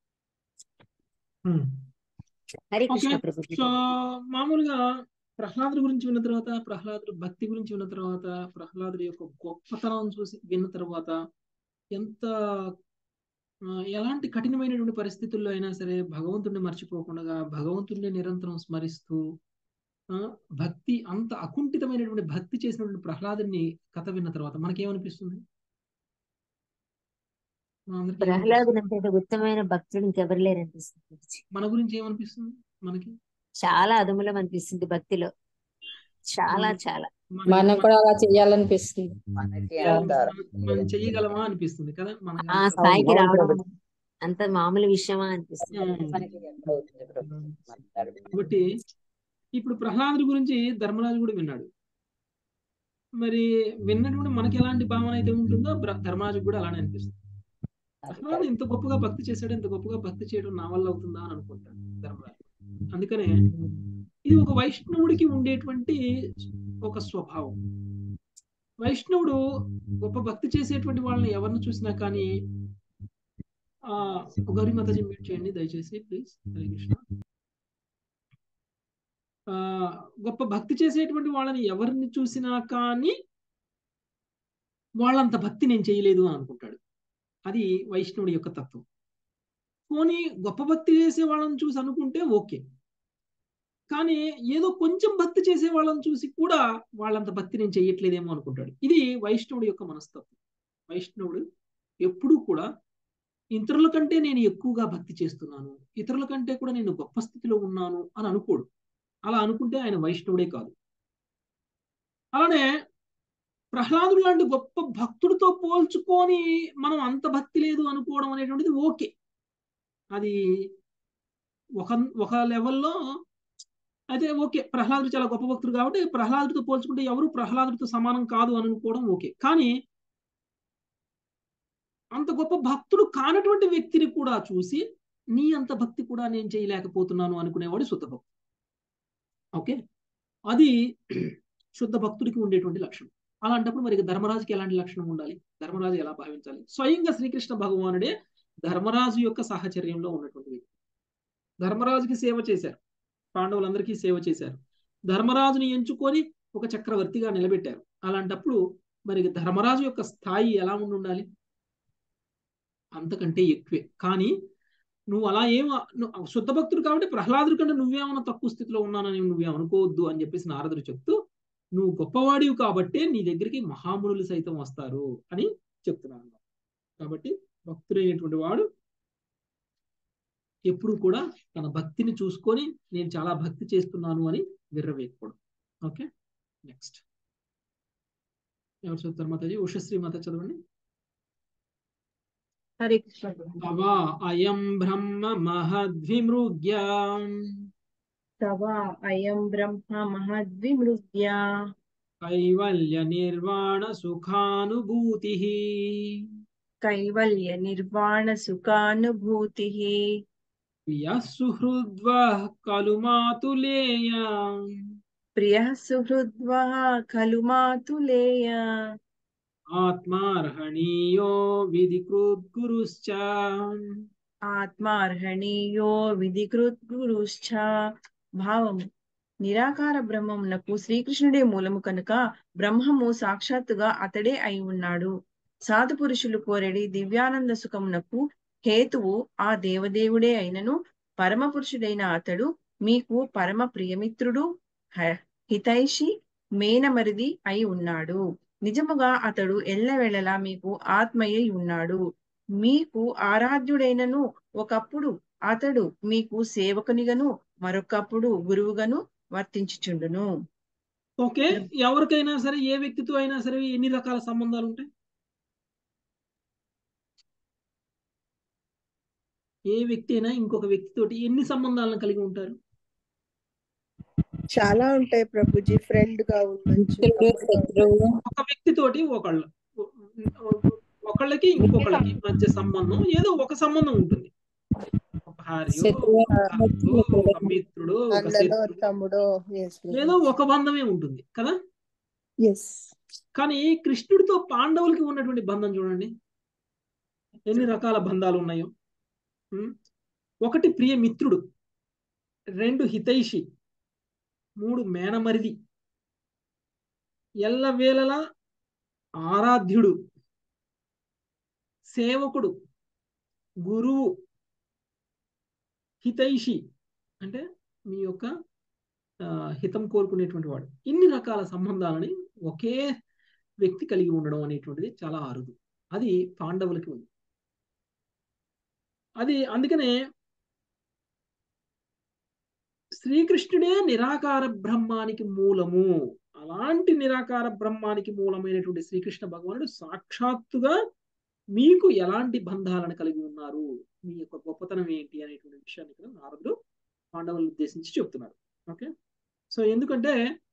హరి ఓకే కృష్ణ ప్రభుజీ సో మామూలుగా ప్రహ్లాదుడి గురించి విన్న తర్వాత ప్రహ్లాదుడు భక్తి గురించి విన్న తర్వాత ప్రహ్లాదుడి యొక్క గొప్పతనం చూసి విన్న తర్వాత ఎంత ఆ, ఎలాంటి కఠినమైనటువంటి పరిస్థితుల్లో అయినా సరే భగవంతుడిని మర్చిపోకుండా భగవంతుడిని నిరంతరం స్మరిస్తూ ఆ, భక్తి అంత అకుంఠితమైనటువంటి భక్తి చేసినటువంటి ప్రహ్లాదుని కథ విన్న తర్వాత మనకేమనిపిస్తుంది మనందరికీ ఏమనిపిస్తుంది ప్రహ్లాదునంతటి ఉత్తమమైన భక్తుడు ఇంకెవరు లేరనిపిస్తుంది ప్రభుజీ. మన గురించి ఏమనిపిస్తుంది మనకి చాలా అదుములం అనిపిస్తుంది భక్తిలో చాలా మనకి చాలా మనకి మనం మన కూడా అలా చేయాలనిపిస్తుంది మనకి మనం అంటారు మనం- మనం చెయ్యగలమా అనిపిస్తుంది కదా మనకి ఆ అంత స్థాయికి అవును రావడం ప్రభుజీ అంత మామూలు విషయమా అనిపిస్తుంది ఉమ్, మనకి ఎక్కడ అవుతుంది ప్రభుజీ మాట్లాడు కాబట్టి ఇప్పుడు ప్రహ్లాదుడి గురించి ధర్మరాజు కూడా విన్నాడు మరి విన్నటువంటి మనకి ఎలాంటి భావన అయితే ఉంటుందో బ్ర- ధర్మరాజుకు కూడా అలానే అనిపిస్తుంది అది ప్రహ్లాదు కరెక్ట్ ఇంత గొప్పగా భక్తి చేశాడు ఇంత గొప్పగా భక్తి చేయడం నా వల్ల అవుతుందా అని అనుకుంటాడు ధర్మరాజు అందుకనే ఇది ఒక వైష్ణవుడికి ఉండేటువంటి ఒక స్వభావం వైష్ణవుడు గొప్ప భక్తి చేసేటువంటి వాళ్ళని ఎవరిని చూసినా కానీ ఆ గౌరీ మాతాజీ మ్యూట్ చేయండి దయచేసి ప్లీజ్ హరే కృష్ణ ఆ గొప్ప భక్తి చేసేటువంటి వాళ్ళని ఎవరిని చూసినా కానీ వాళ్ళంత భక్తి నేను చేయలేదు అని అనుకుంటాడు అది వైష్ణవుడి యొక్క తత్వం పోనీ గొప్ప భక్తి చేసే వాళ్ళని చూసి అనుకుంటే ఓకే కానీ ఏదో కొంచెం భక్తి చేసే వాళ్ళని చూసి కూడా వాళ్ళంత భక్తి నేను చెయ్యట్లేదేమో అనుకుంటాడు ఇది వైష్ణవుడి యొక్క మనస్తత్వం వైష్ణవుడు ఎప్పుడూ కూడా ఇతరుల కంటే నేను ఎక్కువగా భక్తి చేస్తున్నాను ఇతరుల కంటే కూడా నేను గొప్ప స్థితిలో ఉన్నాను అని అనుకోడు అలా అనుకుంటే ఆయన వైష్ణవుడే కాదు అలానే ప్రహ్లాదుడు లాంటి గొప్ప భక్తుడితో పోల్చుకొని మనం అంత భక్తి లేదు అనుకోవడం అనేటువంటిది ఓకే అది ఒక ఒక లెవెల్లో అయితే ఓకే ప్రహ్లాదుడు చాలా గొప్ప భక్తుడు కాబట్టి ప్రహ్లాదుడితో పోల్చుకుంటే ఎవరు ప్రహ్లాదుడితో సమానం కాదు అని అనుకోవడం ఓకే కానీ అంత గొప్ప భక్తుడు కానటువంటి వ్యక్తిని కూడా చూసి నీ అంత భక్తి కూడా నేను చేయలేకపోతున్నాను అనుకునేవాడు శుద్ధ భక్తుడు ఓకే అది శుద్ధ భక్తుడికి ఉండేటువంటి లక్షణం అలాంటప్పుడు మరి ధర్మరాజుకి ఎలాంటి లక్షణం ఉండాలి ధర్మరాజు ఎలా భావించాలి స్వయంగా శ్రీకృష్ణ భగవానుడే ధర్మరాజు యొక్క సాహచర్యంలో ఉన్నటువంటి వ్యక్తి ధర్మరాజుకి సేవ చేశారు పాండవులందరికీ సేవ చేశారు ధర్మరాజుని ఎంచుకొని ఒక చక్రవర్తిగా నిలబెట్టారు అలాంటప్పుడు మరి ధర్మరాజు యొక్క స్థాయి ఎలా ఉండి ఉండాలి అంతకంటే ఎక్కువే కానీ నువ్వు అలా ఏం నువ్వు శుద్ధ భక్తుడు కాబట్టి ప్రహ్లాదుడి కంటే నువ్వేమన్నా తక్కువ స్థితిలో ఉన్నానని నువ్వేమనుకోవద్దు అని చెప్పేసి నారదుడు చెప్తూ నువ్వు గొప్పవాడివి కాబట్టే నీ దగ్గరికి మహామునులు సైతం వస్తారు అని చెప్తున్నాను కాబట్టి భక్తుడైనటువంటి వాడు ఎప్పుడు కూడా తన భక్తిని చూసుకొని నేను చాలా భక్తి చేస్తున్నాను అని విర్రవేయకూడదు ఓకే నెక్స్ట్ ఎవరు చదువుతారు మాతాజీ ఉషశ్రీ మాత చదవండి హరే కృష్ణ తవా అయం బ్రహ్మ మహద్విమృగ్య తవ అయం బ్రహ్మ మహద్విమృగ్య కైవల్య నిర్వాణ సుఖానుభూతి కైవల్య నిర్వాణ సుఖానుభూతి సుహృద్వ కలు మాతులేయ ప్రియः సుహృద్వः ఖలు మాతులేయ ఆత్మార్హణీయో విధికృద్గురుశ్చ ఆత్మార్హణీయో విధికృత్ గురుశ్చ భావము నిరాకార బ్రహ్మమునకు శ్రీకృష్ణుడే మూలము కనుక బ్రహ్మము సాక్షాత్తుగా అతడే అయి ఉన్నాడు సాధు పురుషులు కోరెడి దివ్యానంద సుఖమునకు హేతువు ఆ దేవదేవుడే అయినను పరమ పురుషుడైన అతడు మీకు పరమ ప్రియమిత్రుడు హ- హితైషి మేనమరిది అయి ఉన్నాడు నిజముగా అతడు ఎల్లవేళలా మీకు ఆత్మయ్య ఉన్నాడు మీకు ఆరాధ్యుడైనను ఒకప్పుడు అతడు మీకు సేవకునిగను మరొకప్పుడు గురువుగాను వర్తించుచుండును ఓకే ఎవరికైనా సరే ఏ వ్యక్తితో అయినా సరే ఎన్ని రకాల సంబంధాలు ఉంటాయి ఏ వ్యక్తి అయినా ఇంకొక వ్యక్తితోటి ఎన్ని సంబంధాలను కలిగి ఉంటారు చాలా ఉంటాయి ప్రభుజీ ఫ్రెండ్ గా ఉండొచ్చు తమ్ముడుగా ఉండొచ్చు. ఒక వ్యక్తితోటి ఒకళ్ళు ఒకళ్ళకి ఇంకొకళ్ళకి మధ్య సంబంధం ఏదో ఒక సంబంధం ఉంటుంది ఒక భార్య శత్రువు ఒక భర్తో, ఒక మిత్రుడు ఒక అన్నదో శత్రుడు తమ్ముడో ఎస్ ఏదో ఒక బంధమే ఉంటుంది కదా ఎస్ కానీ కృష్ణుడితో పాండవులకి ఉన్నటువంటి బంధం చూడండి ఎన్ని రకాల బంధాలు ఉన్నాయో ఉం? ఒకటి ప్రియ మిత్రుడు రెండు హితైషి మూడు మేనమరిది ఎల్లవేళలా ఆరాధ్యుడు సేవకుడు గురువు హితైషి అంటే మీ యొక్క ఆ, హితం కోరుకునేటువంటి వాడు ఇన్ని రకాల సంబంధాలని ఒకే వ్యక్తి కలిగి ఉండడం అనేటువంటిది చాలా అరుదు అది పాండవులకి ఉంది అది అందుకనే శ్రీకృష్ణుడే నిరాకార బ్రహ్మానికి మూలము అలాంటి నిరాకార బ్రహ్మానికి మూలమైనటువంటి శ్రీకృష్ణ భగవానుడు సాక్షాత్తుగా మీకు ఎలాంటి బంధాలను కలిగి ఉన్నారు మీ యొక్క గొప్పతనం ఏంటి అనేటువంటి విషయాన్ని ఇక్కడ నారదుడు పాండవులను ఉద్దేశించి చెప్తున్నారు ఓకే సో ఎందుకంటే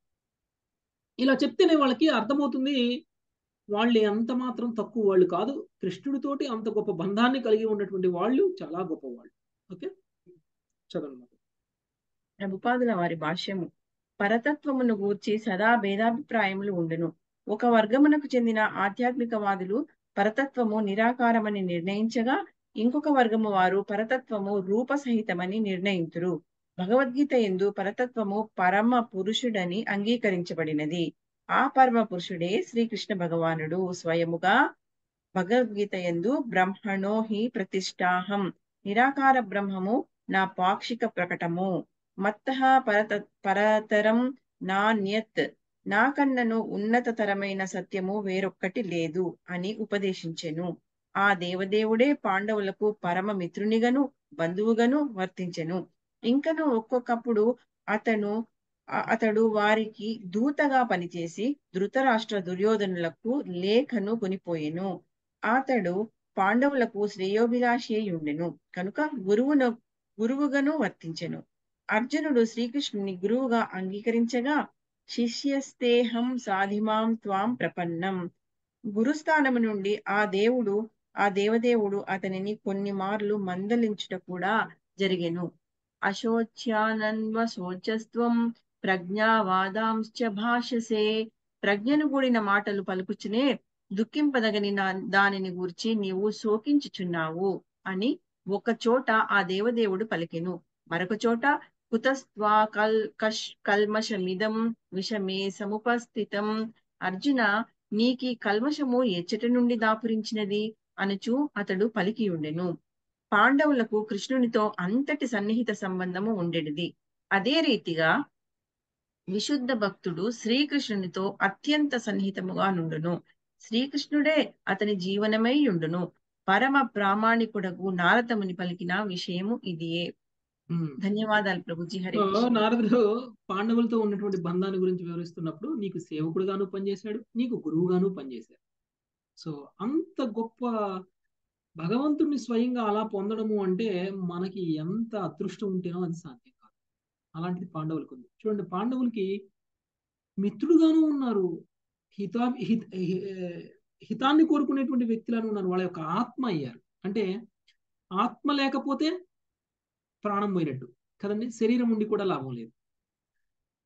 ఇలా చెప్తేనే వాళ్ళకి అర్థమవుతుంది వాళ్ళు ఎంత మాత్రం తక్కువ వాళ్ళు కాదు కృష్ణుడితోటి అంత గొప్ప బంధాన్ని కలిగి ఉన్నటువంటి వాళ్ళు చాలా గొప్ప వాళ్ళు ఓకే చదవండి ప్రభుపాదుల వారి భాష్యము పరతత్వమును గూర్చి సదా భేదాభిప్రాయములు ఉండును ఒక వర్గమునకు చెందిన ఆధ్యాత్మికవాదులు పరతత్వము నిరాకారమని నిర్ణయించగా ఇంకొక వర్గము వారు పరతత్వము రూపసహితమని నిర్ణయింతురు భగవద్గీత ఎందు పరతత్వము పరమ పురుషుడని అంగీకరించబడినది ఆ పరమ పురుషుడే శ్రీకృష్ణ భగవానుడు స్వయముగా భగవద్గీత ఎందు బ్రహ్మణో హి ప్రతిష్టాహం నిరాకార బ్రహ్మము నా పాక్షిక ప్రకటము మత్త పరత పరతరం నాణ్యత్ నాకన్నను ఉన్నతతరమైన సత్యము వేరొక్కటి లేదు అని ఉపదేశించెను ఆ దేవదేవుడే పాండవులకు పరమ మిత్రునిగను బంధువుగను వర్తించెను ఇంకను ఒక్కొక్కప్పుడు అతను అ- అతడు వారికి దూతగా పనిచేసి ధృతరాష్ట్ర దుర్యోధనులకు లేఖను కొనిపోయెను అతడు పాండవులకు శ్రేయోభిలాషి అయి ఉండెను కనుక గురువును గురువుగాను వర్తించెను అర్జునుడు శ్రీకృష్ణుని గురువుగా అంగీకరించగా శిష్యస్తేహం సాధిమాం త్వాం ప్రపన్నం గురుస్థానము నుండి ఆ దేవుడు ఆ దేవదేవుడు అతనిని కొన్ని మార్లు మందలించుట కూడా జరిగెను అశోచ్యానన్వ శోచస్త్వం ప్రజ్ఞావాదాంశ్చ భాషసే ప్రజ్ఞను కూడిన మాటలు పలుకుచునే దుఃఖింపదగని నా- దానిని గూర్చి నీవు శోకించుచున్నావు అని ఒక చోట ఆ దేవదేవుడు పలికెను మరొక చోట కుతస్త్వా కల్ కష్ కల్మషమిదం విషమే సముపస్థితం అర్జున నీకి కల్మషము ఎచ్చటి నుండి దాపురించినది అనుచు అతడు పలికి ఉండెను పాండవులకు కృష్ణునితో అంతటి సన్నిహిత సంబంధము ఉండేది అదే రీతిగా విశుద్ధ భక్తుడు శ్రీకృష్ణునితో అత్యంత సన్నిహితముగా నుండును శ్రీకృష్ణుడే అతని జీవనమై ఉండును పరమ ప్రామాణికుడకు నారదముని పలికిన విషయము ఇదియే ధన్యవాదాలు ప్రభుజీ హరే సో కృష్ణ నారదుడు పాండవులతో ఉన్నటువంటి బంధాన్ని గురించి వివరిస్తున్నప్పుడు నీకు సేవకుడుగాను పనిచేశాడు నీకు గురువుగాను పనిచేశాడు సో అంత గొప్ప భగవంతుడిని స్వయంగా అలా పొందడము అంటే మనకి ఎంత అదృష్టం ఉంటేనో అది సాధ్యం కాదు అలాంటిది పాండవులకు ఉంది చూడండి పాండవులకి మిత్రుడుగాను ఉన్నారు హితా హిత హి- హితాన్ని కోరుకునేటువంటి వ్యక్తులను ఉన్నారు వాళ్ళ యొక్క ఆత్మ అయ్యారు అంటే ఆత్మ లేకపోతే ప్రాణం పోయినట్టు కదండి శరీరం ఉండి కూడా లాభం లేదు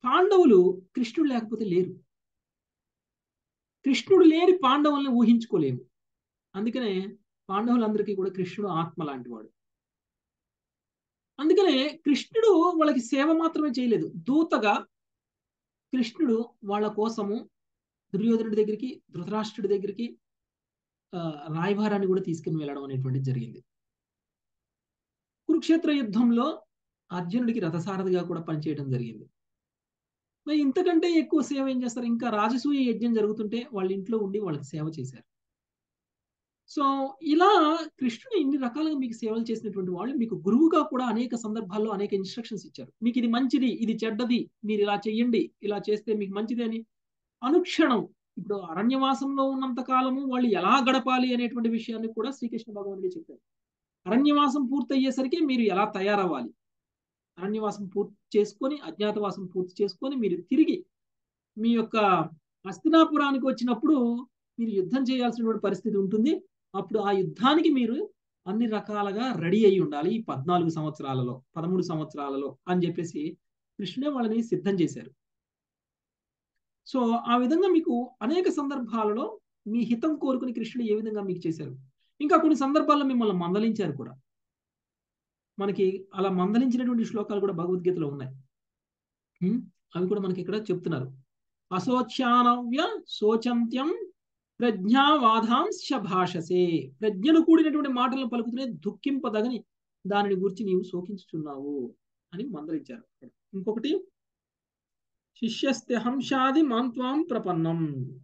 పాండవులు కృష్ణుడు లేకపోతే లేరు కృష్ణుడు లేని పాండవుల్ని ఊహించుకోలేము అందుకనే పాండవులందరికీ కూడా కృష్ణుడు ఆత్మ లాంటి వాడు అందుకనే కృష్ణుడు వాళ్ళకి సేవ మాత్రమే చేయలేదు దూతగా కృష్ణుడు వాళ్ళ కోసము దుర్యోధనుడి దగ్గరికి ధృతరాష్ట్రుడి దగ్గరికి ఆ, రాయభారాన్ని కూడా తీసుకుని వెళ్ళడం అనేటువంటిది జరిగింది కురుక్షేత్ర యుద్ధంలో అర్జునుడికి రథసారథిగా కూడా పనిచేయడం జరిగింది మరి ఇంతకంటే ఎక్కువ సేవ ఏం చేస్తారు ఇంకా రాజసూయ యజ్ఞం జరుగుతుంటే వాళ్ళ ఇంట్లో ఉండి వాళ్ళకి సేవ చేశారు సో ఇలా కృష్ణుడు ఇన్ని రకాలుగా మీకు సేవలు చేసినటువంటి వాళ్ళు మీకు గురువుగా కూడా అనేక సందర్భాల్లో అనేక ఇన్స్ట్రక్షన్స్ ఇచ్చారు మీకు ఇది మంచిది ఇది చెడ్డది మీరు ఇలా చెయ్యండి ఇలా చేస్తే మీకు మంచిది అని అనుక్షణం ఇప్పుడు అరణ్యవాసంలో ఉన్నంత కాలము వాళ్ళు ఎలా గడపాలి అనేటువంటి విషయాన్ని కూడా శ్రీకృష్ణ భగవానుడే చెప్పారు అరణ్యవాసం పూర్తయ్యేసరికి మీరు ఎలా తయారవ్వాలి అరణ్యవాసం పూర్తి చేసుకొని అజ్ఞాతవాసం పూర్తి చేసుకొని మీరు తిరిగి మీ యొక్క హస్తినాపురానికి వచ్చినప్పుడు మీరు యుద్ధం చేయాల్సినటువంటి పరిస్థితి ఉంటుంది అప్పుడు ఆ యుద్ధానికి మీరు అన్ని రకాలుగా రెడీ అయి ఉండాలి ఈ పద్నాలుగు సంవత్సరాలలో పదమూడు సంవత్సరాలలో అని చెప్పేసి కృష్ణుడే వాళ్ళని సిద్ధం చేశారు సో ఆ విధంగా మీకు అనేక సందర్భాలలో మీ హితం కోరుకుని కృష్ణుడు ఏ విధంగా మీకు చేశారు ఇంకా కొన్ని సందర్భాల్లో మిమ్మల్ని మందలించారు కూడా మనకి అలా మందలించినటువంటి శ్లోకాలు కూడా భగవద్గీతలో ఉన్నాయి హ్మ్? అవి కూడా మనకి ఇక్కడ చెప్తున్నారు అశోచ్యానవ్య శోచంత్యం ప్రజ్ఞావాధాంశ భాషసే ప్రజ్ఞను కూడినటువంటి మాటలను పలుకుతూనే దుఃఖింపదగని దానిని గురించి నీవు శోకించుచున్నావు అని మందలించారు ఇంకొకటి శిష్యస్తి హంసాది మాంత్వాం ప్రపన్నం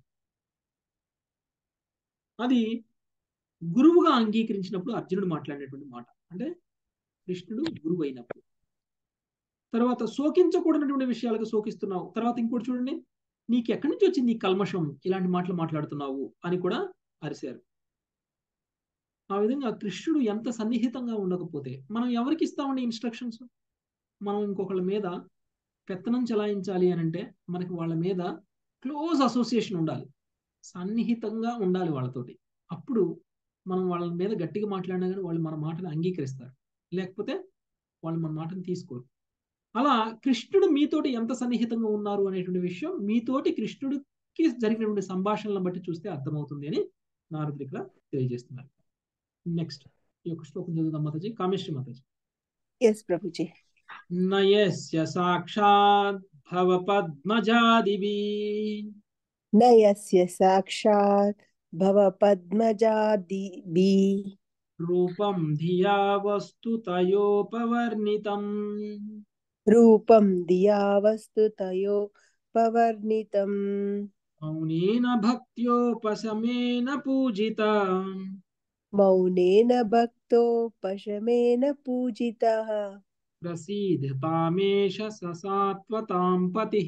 అది గురువుగా అంగీకరించినప్పుడు అర్జునుడు మాట్లాడినటువంటి మాట అంటే కృష్ణుడు గురువు అయినప్పుడు తర్వాత శోకించకూడనటువంటి విషయాలకు శోకిస్తున్నావు తర్వాత ఇంకోటి చూడండి నీకు ఎక్కడి నుంచి వచ్చింది ఈ కల్మషం ఇలాంటి మాటలు మాట్లాడుతున్నావు అని కూడా అరిశారు ఆ విధంగా కృష్ణుడు ఎంత సన్నిహితంగా ఉండకపోతే మనం ఎవరికి ఇస్తామండి ఇన్స్ట్రక్షన్స్ మనం ఇంకొకళ్ళ మీద పెత్తనం చెలాయించాలి అని అంటే మనకి వాళ్ళ మీద క్లోజ్ అసోసియేషన్ ఉండాలి సన్నిహితంగా ఉండాలి వాళ్ళతోటి అప్పుడు మనం వాళ్ళ మీద గట్టిగా మాట్లాడినా కానీ వాళ్ళు మన మాటను అంగీకరిస్తారు లేకపోతే వాళ్ళు మన మాటను తీసుకోరు అలా కృష్ణుడు మీతోటి ఎంత సన్నిహితంగా ఉన్నారు అనేటువంటి విషయం మీతోటి కృష్ణుడికి జరిగినటువంటి సంభాషణలను బట్టి చూస్తే అర్థమవుతుంది అని నారదుడు ఇక్కడ తెలియజేస్తున్నారు నెక్స్ట్ ఈ యొక్క శ్లోకం చదువుదాం మాతాజీ కామేశ్వరి మాతాజీ ఎస్ ప్రభుజీ నయస్య సాక్షాత్ భవ పద్మజాదివి నయస్య సాక్షాత్ భవ పద్మజాదిభి రూపం ధియా వస్తుతయోపవర్ణితం రూపం దియా వస్తుతయో పవర్ణితం మౌనేన భక్త్యోపశమేన పూజిత మౌనేన భక్తో పశమేన పూజిత ప్రసీదతామేష ససాత్వతాం పతి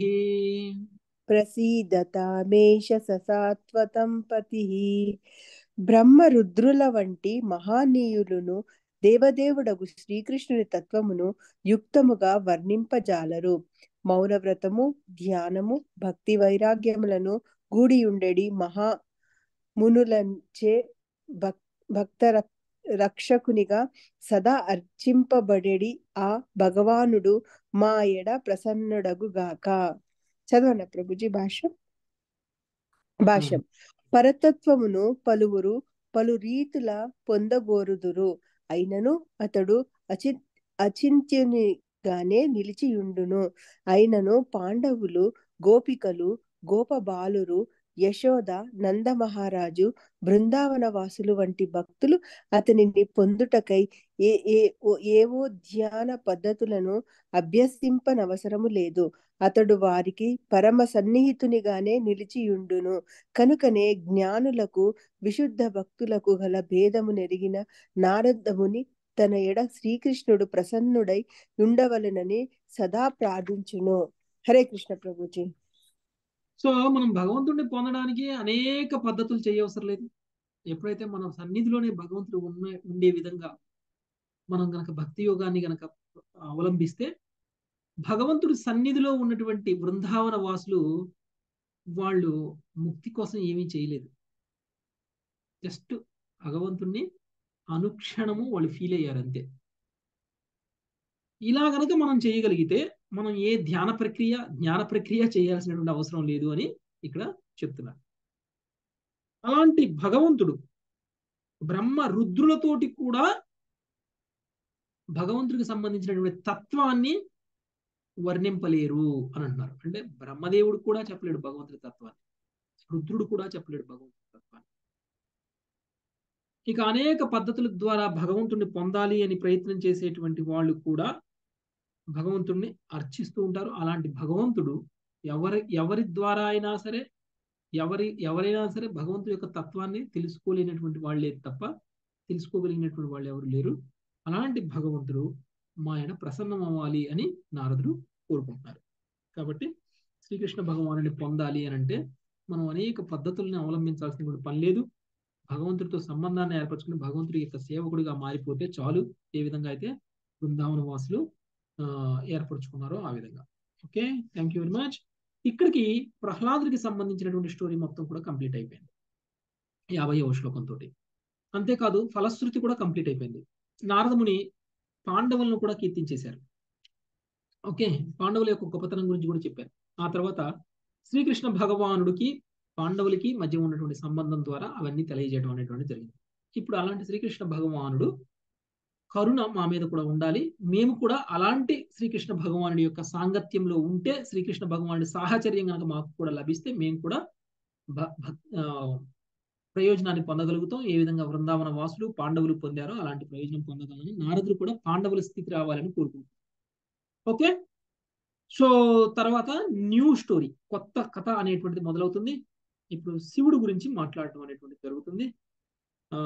ప్రసీదతామేష ససాత్వతం పతి బ్రహ్మరుద్రుల వంటి మహానీయులను దేవదేవుడగు శ్రీకృష్ణుని తత్వమును యుక్తముగా వర్ణింపజాలరు మౌనవ్రతము ధ్యానము భక్తి వైరాగ్యములను గూడియుండెడి మహా మునులంచే భక్ భక్త రక్- రక్షకునిగా సదా అర్చింపబడెడి ఆ భగవానుడు మా ఎడ ప్రసన్నుడగుగాక చదవన ప్రభుజీ భాష్యం భాష్యం పరతత్వమును పలువురు పలు రీతుల పొందగోరుదురు అయినను అతడు అచి అచింత్యునిగానే నిలిచియుండును అయినను పాండవులు గోపికలు గోపబాలురు యశోద నందమహారాజు బృందావన వాసులు వంటి భక్తులు అతనిని పొందుటకై ఏ ఏ ఓ- ఏవో ధ్యాన పద్ధతులను అభ్యసింపనవసరము లేదు అతడు వారికి పరమ సన్నిహితునిగానే నిలిచియుండును కనుకనే జ్ఞానులకు విశుద్ధ భక్తులకు గల భేదము నెరిగిన నారదముని తన ఎడ శ్రీకృష్ణుడు ప్రసన్నుడై ఉండవలెనని సదా ప్రార్థించును హరే కృష్ణ ప్రభుజీ సో మనం భగవంతుడిని పొందడానికి అనేక పద్ధతులు చేయవసరం లేదు ఎప్పుడైతే మనం సన్నిధిలోనే భగవంతుడు ఉన్న ఉండే విధంగా మనం గనక భక్తి యోగాన్ని గనక అవలంబిస్తే భగవంతుడి సన్నిధిలో ఉన్నటువంటి బృందావన వాసులు వాళ్ళు ముక్తి కోసం ఏమీ చేయలేదు జస్ట్ భగవంతుణ్ణి అనుక్షణము వాళ్ళు ఫీల్ అయ్యారు అంతే ఇలా గనక మనం చేయగలిగితే మనం ఏ ధ్యాన ప్రక్రియ జ్ఞాన ప్రక్రియ చేయాల్సినటువంటి అవసరం లేదు అని ఇక్కడ చెప్తున్నారు అలాంటి భగవంతుడు బ్రహ్మ రుద్రులతోటి కూడా భగవంతుడికి సంబంధించినటువంటి తత్వాన్ని వర్ణింపలేరు అని అంటున్నారు అంటే బ్రహ్మదేవుడు కూడా చెప్పలేడు భగవంతుడి తత్వాన్ని రుద్రుడు కూడా చెప్పలేడు భగవంతుడి తత్వాన్ని ఇక అనేక పద్ధతుల ద్వారా భగవంతుడిని పొందాలి అని ప్రయత్నం చేసేటువంటి వాళ్ళు కూడా భగవంతుడిని అర్చిస్తూ ఉంటారు అలాంటి భగవంతుడు ఎవరి ఎవరి ద్వారా అయినా సరే ఎవరి ఎవరైనా సరే భగవంతుడి యొక్క తత్వాన్ని తెలుసుకోలేనటువంటి వాళ్ళే తప్ప తెలుసుకోగలిగినటువంటి వాళ్ళు ఎవరు లేరు అలాంటి భగవంతుడు మా ఆయన ప్రసన్నం అవ్వాలి అని నారదుడు కోరుకుంటున్నారు కాబట్టి శ్రీకృష్ణ భగవానుని పొందాలి అని అంటే మనం అనేక పద్ధతుల్ని అవలంబించాల్సిన పని లేదు భగవంతుడితో సంబంధాన్ని ఏర్పరచుకుని భగవంతుడి యొక్క సేవకుడిగా మారిపోతే చాలు ఏ విధంగా అయితే బృందావన వాసులు ఏర్పరచుకున్నారో ఆ విధంగా okay thank you very much ఇక్కడికి ప్రహ్లాదుడికి సంబంధించినటువంటి స్టోరీ మొత్తం కూడా కంప్లీట్ అయిపోయింది యాభైవ శ్లోకంతో అంతేకాదు ఫలశ్రుతి కూడా కంప్లీట్ అయిపోయింది నారదముని పాండవులను కూడా కీర్తించేశారు ఓకే పాండవుల యొక్క గొప్పతనం గురించి కూడా చెప్పారు ఆ తర్వాత శ్రీకృష్ణ భగవానుడికి పాండవులకి మధ్య ఉన్నటువంటి సంబంధం ద్వారా అవన్నీ తెలియజేయడం అనేటువంటి జరిగింది ఇప్పుడు అలాంటి శ్రీకృష్ణ భగవానుడు కరుణ మా మీద కూడా ఉండాలి మేము కూడా అలాంటి శ్రీకృష్ణ భగవానుడి యొక్క సాంగత్యంలో ఉంటే శ్రీకృష్ణ భగవానుడి సాహచర్యం కనుక మాకు కూడా లభిస్తే మేము కూడా ప్రయోజనాన్ని పొందగలుగుతాం ఏ విధంగా బృందావన వాసులు పాండవులు పొందారో అలాంటి ప్రయోజనం పొందగలని నారదుడు కూడా పాండవుల స్థితి రావాలని కోరుకుంటున్నారు ఓకే సో తర్వాత న్యూ స్టోరీ కొత్త కథ అనేటువంటిది మొదలవుతుంది ఇప్పుడు శివుడు గురించి మాట్లాడటం అనేటువంటిది జరుగుతుంది ఆ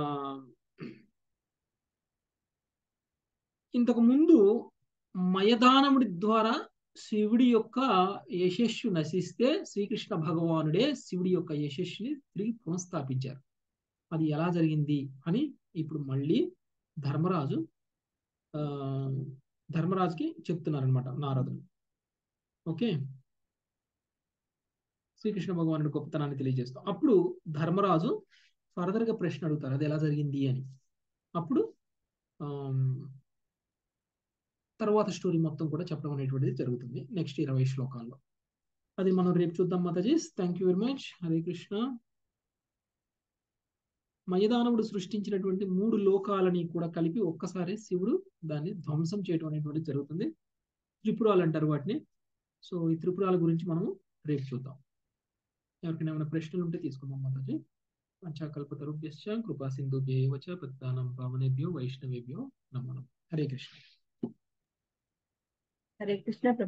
ఇంతకు ముందు మయదానముడి ద్వారా శివుడి యొక్క యశస్సు నశిస్తే శ్రీకృష్ణ భగవానుడే శివుడి యొక్క యశస్సుని తిరిగి పునఃస్థాపించారు అది ఎలా జరిగింది అని ఇప్పుడు మళ్ళీ ధర్మరాజు ఆ ధర్మరాజుకి చెప్తున్నారనమాట నారదుడు ఓకే శ్రీకృష్ణ భగవానుడి గొప్పతనాన్ని తెలియజేస్తాం అప్పుడు ధర్మరాజు ఫర్దర్గా ప్రశ్న అడుగుతారు అది ఎలా జరిగింది అని అప్పుడు తర్వాత స్టోరీ మొత్తం కూడా చెప్పడం అనేటువంటిది జరుగుతుంది నెక్స్ట్ ఇరవై శ్లోకాల్లో అది మనం రేపు చూద్దాం Matajis thank you very much Hare Krishna మయదానవుడు సృష్టించినటువంటి మూడు లోకాలని కూడా కలిపి ఒక్కసారి శివుడు దాన్ని ధ్వంసం చేయడం అనేటువంటిది జరుగుతుంది త్రిపురాలు అంటారు వాటిని సో ఈ త్రిపురాల గురించి మనము రేపు చూద్దాం ఎవరికైనా ఏమైనా ప్రశ్నలు ఉంటే తీసుకుందాం మాతాజీ పంచాకల్పతరుభ్యశ్చ కృపా సింధుభ్యేవ చ పద్దానం పావనేభ్యో వైష్ణవేభ్యో నమో హరే కృష్ణ హరే కృష్ణ